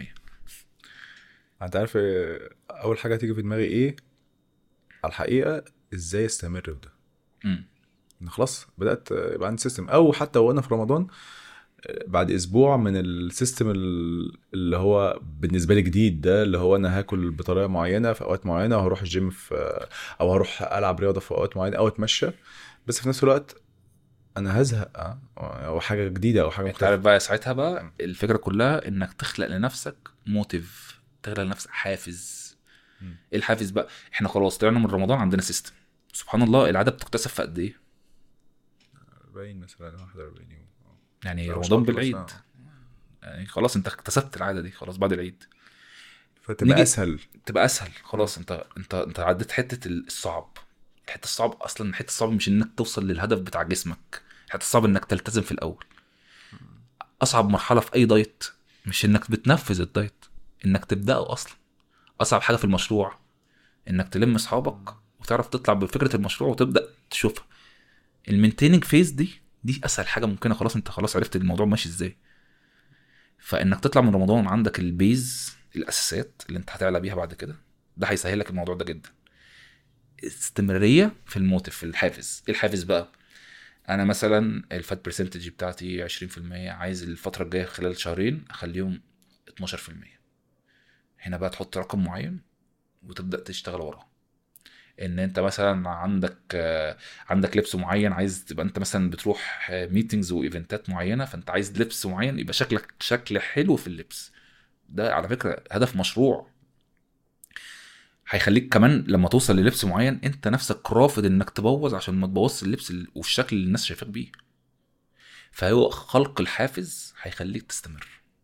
انت عارف إيه، اول حاجه هتيجي في دماغي ايه على الحقيقه ازاي استمر في ده امم إن خلاص بدات يبقى عندي سيستم او حتى وانا في رمضان بعد اسبوع من السيستم ال- اللي هو بالنسبه لي جديد ده اللي هو انا هاكل بطريقه معينه في اوقات معينه وهروح الجيم في او هروح العب رياضه في اوقات معينه او اتمشى بس في نفس الوقت انا هزهق اه او حاجه جديده او حاجه انت مختلفه عارف بقى ساعتها بقى الفكره كلها انك تخلق لنفسك موتيف تخلق لنفسك حافز مم. ايه الحافز بقى احنا خلاص طلعنا من رمضان عندنا سيستم سبحان الله العاده بتكتسب في قد ايه 40 مثلا 41 يوم يعني لا، مش رمضان هخلص، بالعيد آه. يعني خلاص انت اكتسبت العاده دي خلاص بعد العيد فتبقى نيجي- اسهل تبقى اسهل خلاص انت انت انت عديت حته الصعب الحته الصعب اصلا الحته الصعب مش انك توصل للهدف بتاع جسمك الحته الصعب انك تلتزم في الاول اصعب مرحله في اي دايت مش انك بتنفذ الدايت انك تبداه اصلا اصعب حاجه في المشروع انك تلم اصحابك وتعرف تطلع بفكره المشروع وتبدا تشوفها المينتيننج فيز دي دي اسهل حاجه ممكنه خلاص انت خلاص عرفت الموضوع ماشي ازاي فانك تطلع من رمضان عندك البيز الاساسات اللي انت هتعلى بيها بعد كده ده هيسهل لك الموضوع ده جدا استمراريه في الموتيف في الحافز ايه الحافز بقى انا مثلا الفات برسنتج بتاعتي 20% عايز الفتره الجايه خلال شهرين اخليهم 12% هنا بقى تحط رقم معين وتبدا تشتغل وراه ان انت مثلا عندك آه، عندك لبس معين عايز تبقى انت مثلا بتروح ميتنجز وايفنتات معينه فانت عايز لبس معين يبقى شكلك شكل حلو في اللبس ده على فكره هدف مشروع هيخليك كمان لما توصل للبس معين انت نفسك رافض انك تبوظ عشان ما تبوظش اللبس ال- والشكل اللي الناس شايفاك بيه فهو خلق الحافز هيخليك تستمر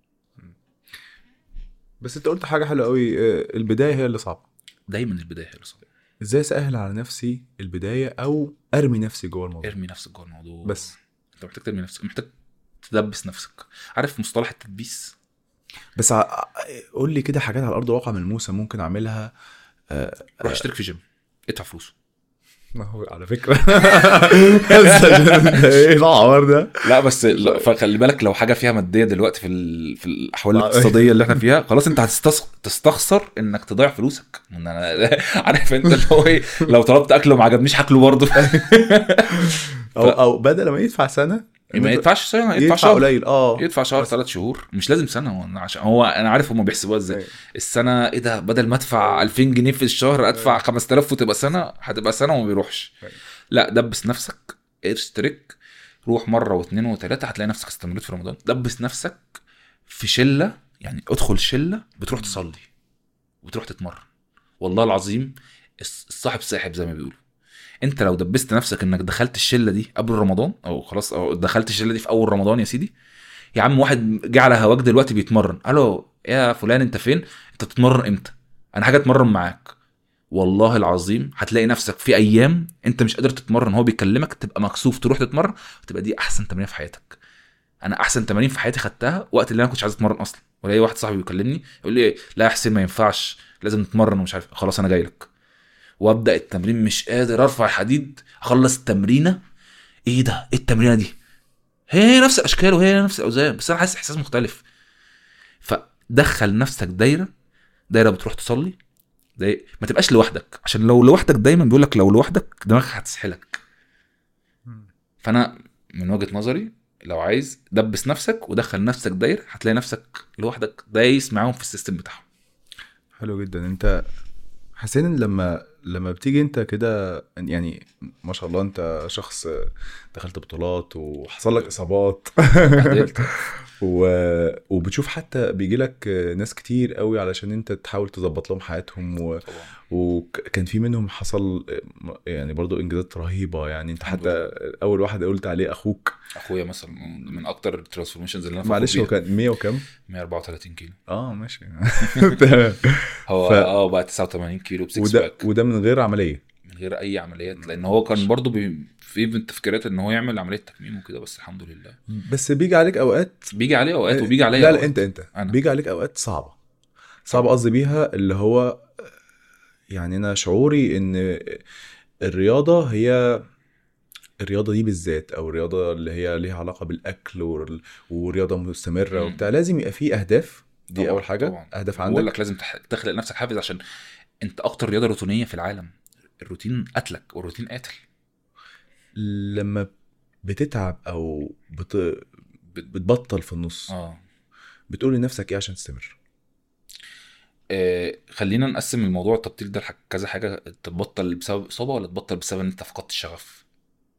بس انت قلت حاجه حلوه قوي آه، البدايه هي اللي صعبه دايما البدايه هي اللي صعبه ازاي اسهل على نفسي البدايه او ارمي نفسي جوه الموضوع ارمي نفسك جوه الموضوع بس انت محتاج ترمي نفسك محتاج تدبس نفسك عارف مصطلح التدبيس بس ع- قول لي كده حاجات على ارض الواقع ملموسه ممكن اعملها روح اشترك في جيم ادفع فلوس ما هو على فكره ايه العوار ده لا بس لا، فخلي بالك لو حاجه فيها ماديه دلوقتي في ال... في الاحوال آه. الاقتصاديه اللي احنا فيها خلاص انت هتستخسر تستخسر انك تضيع فلوسك إن انا عارف انت اللي هو ايه لو طلبت اكل وما عجبنيش هاكله برضه او او بدل ما يدفع سنه ما يدفعش سنه يدفع يدفع شهر قليل اه يدفع شهر ثلاث شهور مش لازم سنه هو عشان هو انا عارف هم بيحسبوها ازاي أيوة. السنه ايه ده بدل ما ادفع 2000 جنيه في الشهر ادفع 5000 وتبقى سنه هتبقى سنه وما بيروحش أيوة. لا دبس نفسك اشترك روح مره واثنين وثلاثه هتلاقي نفسك استمريت في رمضان دبس نفسك في شله يعني ادخل شله بتروح تصلي وتروح تتمرن والله العظيم الص- الصاحب ساحب زي ما بيقولوا انت لو دبست نفسك انك دخلت الشله دي قبل رمضان او خلاص او دخلت الشله دي في اول رمضان يا سيدي يا عم واحد جه على هواك دلوقتي بيتمرن الو يا فلان انت فين انت بتتمرن امتى انا حاجه اتمرن معاك والله العظيم هتلاقي نفسك في ايام انت مش قادر تتمرن هو بيكلمك تبقى مكسوف تروح تتمرن وتبقى دي احسن تمرين في حياتك انا احسن تمارين في حياتي خدتها وقت اللي انا كنتش عايز اتمرن اصلا ولاقي واحد صاحبي بيكلمني يقول لي لا يا حسين ما ينفعش لازم نتمرن ومش عارف خلاص انا جاي لك وابدا التمرين مش قادر ارفع الحديد اخلص التمرينه ايه ده ايه التمرينه دي هي هي نفس الاشكال وهي نفس الاوزان بس انا حاسس احساس مختلف فدخل نفسك دايره دايره بتروح تصلي داي... ما تبقاش لوحدك عشان لو لوحدك دايما بيقول لك لو لوحدك دماغك هتسحلك فانا من وجهه نظري لو عايز دبس نفسك ودخل نفسك دايره هتلاقي نفسك لوحدك دايس معاهم في السيستم بتاعهم حلو جدا انت حسين لما لما بتيجي انت كده يعني ما شاء الله انت شخص دخلت بطولات وحصل لك اصابات اتبهدلت. و... وبتشوف حتى بيجي لك ناس كتير قوي علشان انت تحاول تظبط لهم حياتهم و... طبعا وكان في منهم حصل يعني برضو انجازات رهيبه يعني انت الحمد حتى اول واحد قلت عليه اخوك اخويا مثلا من اكتر الترانسفورميشنز اللي انا فخور معلش هو بيها. كان 100 وكم 134 كيلو اه ماشي هو ف- اه بقى 89 كيلو بسكس وده باك وده من غير عمليه من غير اي عمليات لان هو كان برضو بي... في من تفكيرات ان هو يعمل عمليه تكميم وكده بس الحمد لله بس بيجي عليك اوقات بيجي عليه اوقات وبيجي عليا لا لا أوقات. انت انت أنا. بيجي عليك اوقات صعبه صعبه قصدي بيها اللي هو يعني انا شعوري ان الرياضه هي الرياضه دي بالذات او الرياضه اللي هي ليها علاقه بالاكل وال- ورياضه مستمره مم. وبتاع لازم يبقى فيه اهداف دي طبعاً، اول حاجه طبعاً. اهداف بقول عندك لك لازم تح... تخلق لنفسك حافز عشان انت اكتر رياضه روتينيه في العالم الروتين قتلك والروتين قاتل لما بتتعب او بت... بتبطل في النص اه بتقول لنفسك ايه عشان تستمر آه، خلينا نقسم الموضوع التبطيل ده لح- كذا حاجه تبطل بسبب اصابه ولا تبطل بسبب ان انت فقدت الشغف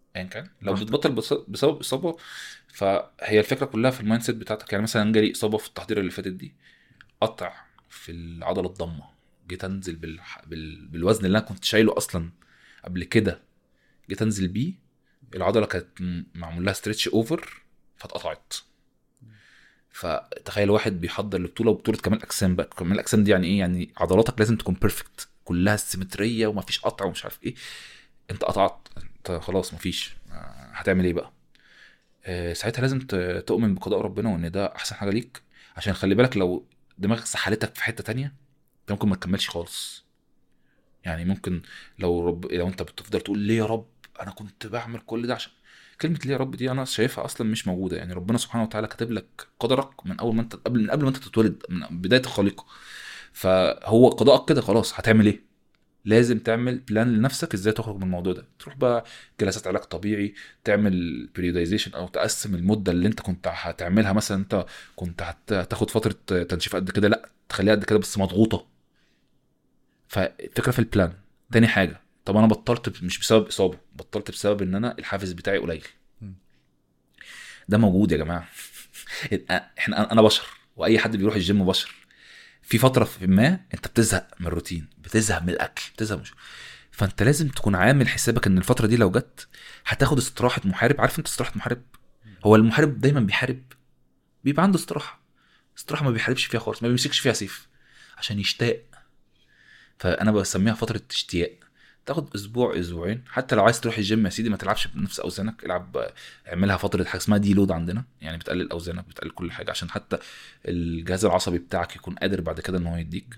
ايا كان لو براحتك. بتبطل بس- بسبب اصابه فهي الفكره كلها في المايند سيت بتاعتك يعني مثلا جالي اصابه في التحضير اللي فاتت دي قطع في العضله الضمه جيت انزل بال... بال... بالوزن اللي انا كنت شايله اصلا قبل كده جيت انزل بيه العضله كانت م- معمول لها ستريتش اوفر فاتقطعت فتخيل واحد بيحضر لبطوله وبطوله كمال اجسام بقى كمال الاجسام دي يعني ايه يعني عضلاتك لازم تكون بيرفكت كلها سيمتريه ومفيش قطع ومش عارف ايه انت قطعت انت خلاص مفيش آه، هتعمل ايه بقى آه، ساعتها لازم ت- تؤمن بقضاء ربنا وان ده احسن حاجه ليك عشان خلي بالك لو دماغك سحلتك في حته تانية انت ممكن ما تكملش خالص يعني ممكن لو رب لو انت بتفضل تقول ليه يا رب انا كنت بعمل كل ده عشان كلمه ليه يا رب دي انا شايفها اصلا مش موجوده يعني ربنا سبحانه وتعالى كاتب لك قدرك من اول ما انت قبل من قبل ما انت تتولد من بدايه الخليقه فهو قضاءك كده خلاص هتعمل ايه لازم تعمل بلان لنفسك ازاي تخرج من الموضوع ده تروح بقى جلسات علاج طبيعي تعمل بريودايزيشن او تقسم المده اللي انت كنت هتعملها مثلا انت كنت هت- هتاخد فتره تنشيف قد كده لا تخليها قد كده بس مضغوطه فالفكره في البلان تاني حاجه طب انا بطلت مش بسبب اصابه بطلت بسبب ان انا الحافز بتاعي قليل مم. ده موجود يا جماعه احنا انا بشر واي حد بيروح الجيم بشر في فتره في ما انت بتزهق من الروتين بتزهق من الاكل بتزهق مش فانت لازم تكون عامل حسابك ان الفتره دي لو جت هتاخد استراحه محارب عارف انت استراحه محارب هو المحارب دايما بيحارب بيبقى عنده استراحه استراحه ما بيحاربش فيها خالص ما بيمسكش فيها سيف عشان يشتاق فانا بسميها فتره اشتياق تاخد اسبوع اسبوعين حتى لو عايز تروح الجيم يا سيدي ما تلعبش بنفس اوزانك العب اعملها فتره حاجه اسمها دي لود عندنا يعني بتقلل اوزانك بتقلل كل حاجه عشان حتى الجهاز العصبي بتاعك يكون قادر بعد كده ان هو يديك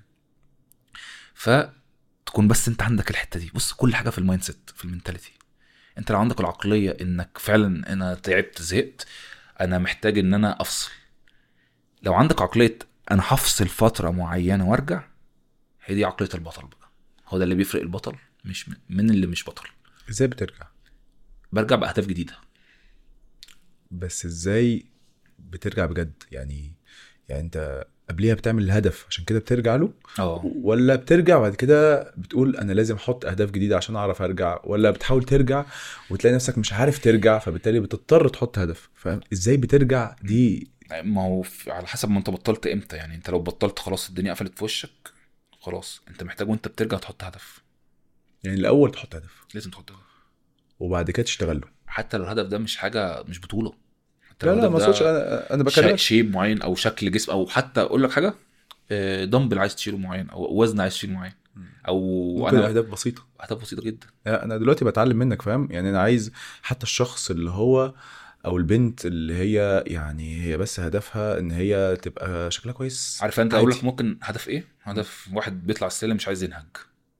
فتكون بس انت عندك الحته دي بص كل حاجه في المايند سيت في المينتاليتي انت لو عندك العقليه انك فعلا انا تعبت زهقت انا محتاج ان انا افصل لو عندك عقليه انا هفصل فتره معينه وارجع هي دي عقليه البطل بقى هو ده اللي بيفرق البطل مش من- من اللي مش بطل ازاي بترجع برجع باهداف جديده بس ازاي بترجع بجد يعني يعني انت قبليها بتعمل الهدف عشان كده بترجع له اه ولا بترجع وبعد كده بتقول انا لازم احط اهداف جديده عشان اعرف ارجع ولا بتحاول ترجع وتلاقي نفسك مش عارف ترجع فبالتالي بتضطر تحط هدف فاهم ازاي بترجع دي ما هو في- على حسب ما انت بطلت امتى يعني انت لو بطلت خلاص الدنيا قفلت في وشك خلاص انت محتاج وانت بترجع تحط هدف يعني الاول تحط هدف لازم تحط هدف وبعد كده تشتغل له حتى لو الهدف ده مش حاجه مش بطوله حتى لا لو لا الهدف ما ده اقصدش انا انا شا- بكلمك شيب معين او شكل جسم او حتى اقول لك حاجه آه، دمبل عايز تشيله معين او وزن عايز تشيله معين او ممكن انا اهداف بسيطه اهداف بسيطه جدا انا دلوقتي بتعلم منك فاهم يعني انا عايز حتى الشخص اللي هو او البنت اللي هي يعني هي بس هدفها ان هي تبقى شكلها كويس عارف انت اقول لك عادي. ممكن هدف ايه هدف واحد بيطلع السلم مش عايز ينهج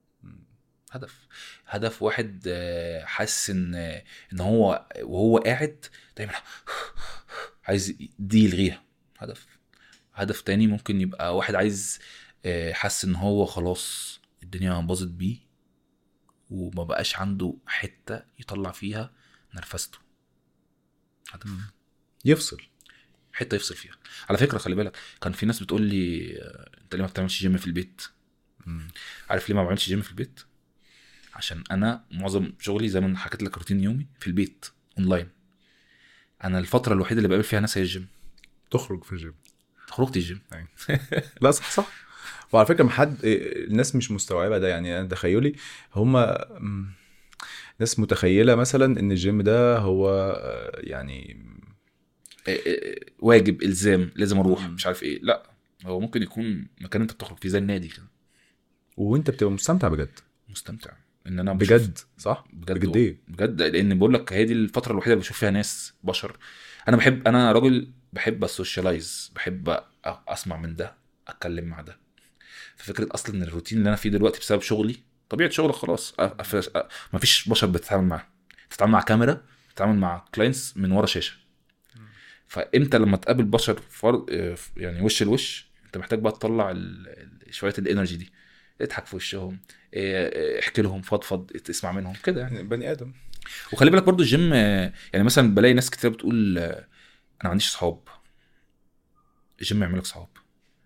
هدف هدف واحد آه، حاسس ان ان هو وهو قاعد دايما عايز دي يلغيها هدف هدف تاني ممكن يبقى واحد عايز آه، حاسس ان هو خلاص الدنيا باظت بيه وما بقاش عنده حته يطلع فيها نرفزته هدف يفصل حته يفصل فيها على فكره خلي بالك كان في ناس بتقول لي آه، انت ليه ما بتعملش جيم في البيت عارف ليه ما بعملش جيم في البيت عشان انا معظم شغلي زي ما حكيت لك روتين يومي في البيت اونلاين انا الفتره الوحيده اللي بقابل فيها ناس هي الجيم تخرج في الجيم خرجت الجيم لا صح صح وعلى فكره محد الناس مش مستوعبه ده يعني انا تخيلي هم ناس متخيله مثلا ان الجيم ده هو آه، يعني آه، آه، واجب الزام لازم اروح مم. مش عارف ايه لا هو ممكن يكون مكان انت بتخرج فيه زي النادي كده وانت بتبقى مستمتع بجد مستمتع ان انا بشوف- بجد صح بجد بجديه بجد لان بقول لك هي دي الفتره الوحيده اللي بشوف فيها ناس بشر انا بحب انا راجل بحب السوشيالايز بحب أ- اسمع من ده اتكلم مع ده ففكره اصلا ان الروتين اللي انا فيه دلوقتي بسبب شغلي طبيعه شغلك خلاص أ- أف- أ- مفيش بشر بتتعامل معاه تتعامل مع كاميرا تتعامل مع كلاينتس من ورا شاشه فامتى لما تقابل بشر فر... يعني وش لوش انت محتاج بقى تطلع ال... ال- شويه الانرجي دي اضحك في وشهم إيه، احكي لهم فضفض تسمع منهم كده يعني يعني بني ادم وخلي بالك برضو الجيم آه، يعني مثلا بلاقي ناس كتير بتقول آه، انا ما عنديش صحاب الجيم يعمل لك صحاب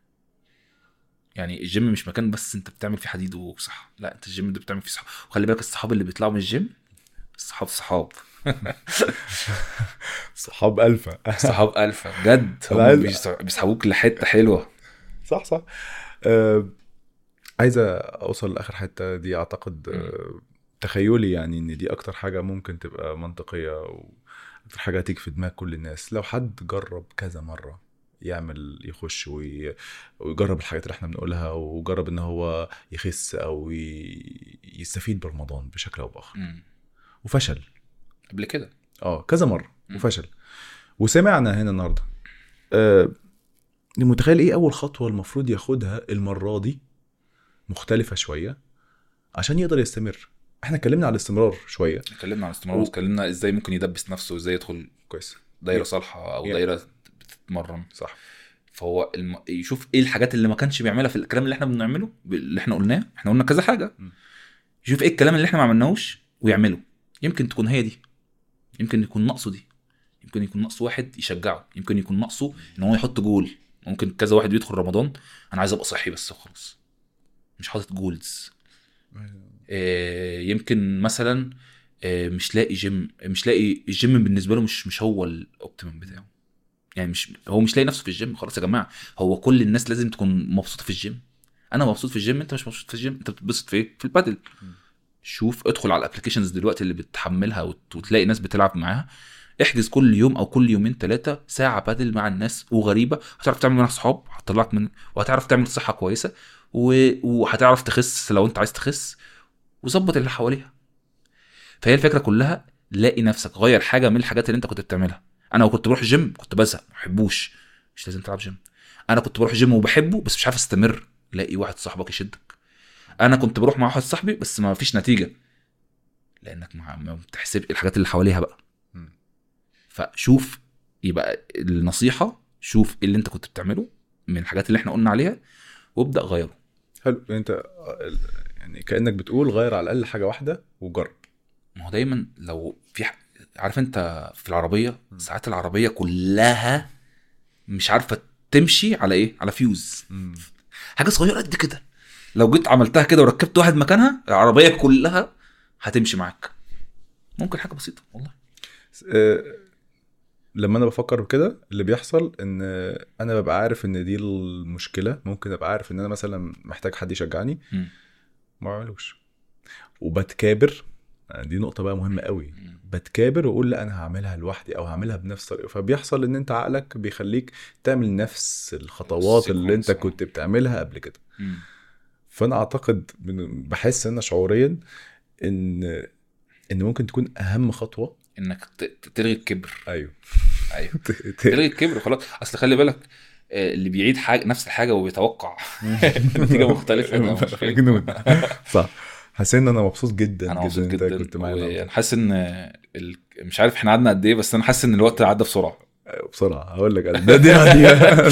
يعني الجيم مش مكان بس انت بتعمل فيه حديد وصح لا انت الجيم ده بتعمل فيه صحاب وخلي بالك الصحاب اللي بيطلعوا من الجيم الصحاب صحاب صحاب الفا صحاب الفا بجد أنا هم عايز- بيس- بيسحبوك لحته حلوه صح صح أه عايز اوصل لاخر حته دي اعتقد أه تخيلي يعني ان دي اكتر حاجه ممكن تبقى منطقيه واكتر حاجه هتيجي في دماغ كل الناس لو حد جرب كذا مره يعمل يخش وي... ويجرب الحاجات اللي احنا بنقولها وجرب ان هو يخس او ي... يستفيد برمضان بشكل او باخر مم. وفشل قبل كده اه كذا مره مم. وفشل وسمعنا هنا النهارده آه متخيل ايه اول خطوه المفروض ياخدها المره دي مختلفه شويه عشان يقدر يستمر احنا اتكلمنا على الاستمرار شويه اتكلمنا عن الاستمرار و- واتكلمنا ازاي ممكن يدبس نفسه وازاي يدخل كويس دايره يا- صالحه او يا- دايره بتتمرن صح فهو الم... يشوف ايه الحاجات اللي ما كانش بيعملها في الكلام اللي احنا بنعمله اللي احنا قلناه احنا قلنا كذا حاجه م. يشوف ايه الكلام اللي احنا ما عملناهوش ويعمله يمكن تكون هي دي يمكن يكون ناقصه دي يمكن يكون ناقصه واحد يشجعه يمكن يكون ناقصه ان هو يحط جول ممكن كذا واحد بيدخل رمضان انا عايز ابقى صحي بس وخلاص مش حاطط جولز آه، يمكن مثلا آه، مش لاقي جيم مش لاقي الجيم بالنسبه له مش مش هو الاوبتيمم بتاعه يعني مش هو مش لاقي نفسه في الجيم خلاص يا جماعه هو كل الناس لازم تكون مبسوطه في الجيم انا مبسوط في الجيم انت مش مبسوط في الجيم انت بتتبسط في ايه في البادل شوف ادخل على الابلكيشنز دلوقتي اللي بتحملها وت- وتلاقي ناس بتلعب معاها احجز كل يوم او كل يومين ثلاثه ساعه بادل مع الناس وغريبه هتعرف تعمل منها صحاب هتطلعك من وهتعرف تعمل صحه كويسه و... وهتعرف تخس لو انت عايز تخس وظبط اللي حواليها فهي الفكره كلها لاقي نفسك غير حاجه من الحاجات اللي انت كنت بتعملها انا لو كنت بروح جيم كنت بزهق ما بحبوش مش لازم تلعب جيم انا كنت بروح جيم وبحبه بس مش عارف استمر لاقي واحد صاحبك يشدك انا كنت بروح مع واحد صاحبي بس ما فيش نتيجه لانك ما ما بتحسب الحاجات اللي حواليها بقى مم. فشوف يبقى النصيحه شوف إيه اللي انت كنت بتعمله من الحاجات اللي احنا قلنا عليها وابدا غيره حلو انت يعني كانك بتقول غير على الاقل حاجه واحده وجرب ما هو دايما لو في ح... عارف انت في العربيه ساعات العربيه كلها مش عارفه تمشي على ايه على فيوز حاجه صغيره قد كده لو جيت عملتها كده وركبت واحد مكانها العربيه كلها هتمشي معاك ممكن حاجه بسيطه والله آه، لما انا بفكر كده اللي بيحصل ان انا ببقى عارف ان دي المشكله ممكن ابقى عارف ان انا مثلا محتاج حد يشجعني مم. ما بعملوش وبتكابر يعني دي نقطه بقى مهمه قوي بتكابر واقول لا انا هعملها لوحدي او هعملها بنفس طريقه فبيحصل ان انت عقلك بيخليك تعمل نفس الخطوات اللي انت السيكونس، آه. كنت بتعملها قبل كده مم. فانا اعتقد من- بحس انا شعوريا ان ان ممكن تكون اهم خطوه انك ت- ت- تلغي الكبر ايوه ايوه تلغي الكبر خلاص اصل خلي بالك آه، اللي بيعيد حاجه نفس الحاجه وبيتوقع نتيجه مختلفه ده مشكلة. مجنون صح حاسس ان انا مبسوط جدا انا جدا مبسوط إن انت جدا كنت معايا النهاردة. وانا حاسس ان ال... مش عارف احنا قعدنا قد ايه بس انا حاسس ان الوقت عدى بسرعه أيوة، بسرعه هقول لك أنا- ده دي دي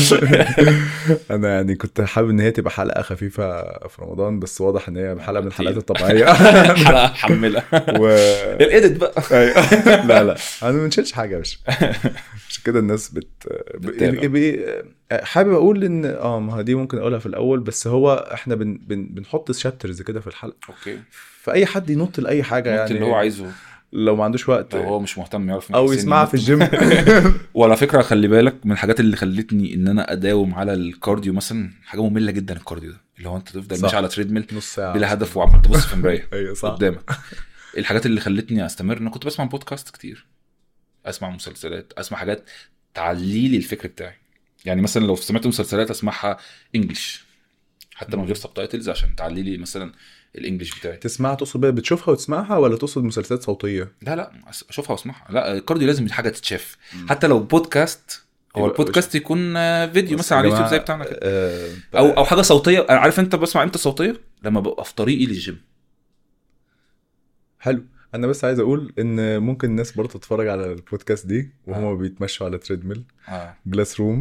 انا يعني كنت حابب ان هي تبقى حلقه خفيفه في رمضان بس واضح ان هي حلقه من الحلقات الطبيعيه حلقه حمله و الايديت بقى أيوة. لا لا انا ما بنشيلش حاجه يا باشا عشان كده الناس بت بتتابع. ب- ب- حابب اقول ان اه ما هي دي ممكن اقولها في الاول بس هو احنا بن... بن... بنحط شابترز كده في الحلقه اوكي فاي حد ينط لاي حاجه يعني يعني اللي هو عايزه لو ما عندوش وقت لو هو مش مهتم يعرف او مين يسمعها حسين في ينط. الجيم وعلى فكره خلي بالك من الحاجات اللي خلتني ان انا اداوم على الكارديو مثلا حاجه ممله جدا الكارديو ده اللي هو انت تفضل صح. ماشي على تريدميل نص ساعه بلا هدف وعمال تبص في مرايه ايوه صح قدامك الحاجات اللي خلتني استمر انا كنت بسمع بودكاست كتير اسمع مسلسلات اسمع حاجات تعلي لي الفكر بتاعي يعني مثلا لو سمعت مسلسلات اسمعها انجلش حتى من غير سبتايتلز عشان تعلي لي مثلا الانجليش بتاعي تسمعها تقصد بقى بتشوفها وتسمعها ولا تقصد مسلسلات صوتيه؟ لا لا أس- اشوفها واسمعها لا الكارديو لازم حاجه تتشاف حتى لو بودكاست هو يبقى البودكاست يكون آه، فيديو بس مثلا على يا اليوتيوب زي جماعة، بتاعنا كده آه، او او حاجه صوتيه أنا عارف انت بسمع امتى صوتيه لما ببقى في طريقي للجيم حلو انا بس عايز اقول ان ممكن الناس برضه تتفرج على البودكاست دي وهم بيتمشوا على تريدميل اه جلاس روم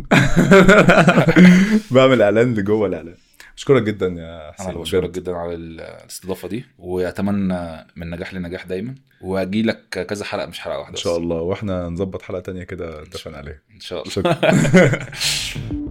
بعمل اعلان لجوه الاعلان اشكرك جدا يا حسين انا بشكرك بجد. جدا على ال- الاستضافه دي واتمنى من نجاح لنجاح دايما واجي لك كذا حلقه مش حلقه واحده ان شاء الله واحنا نظبط حلقه تانية كده اتفقنا عليها ان شاء الله شكرا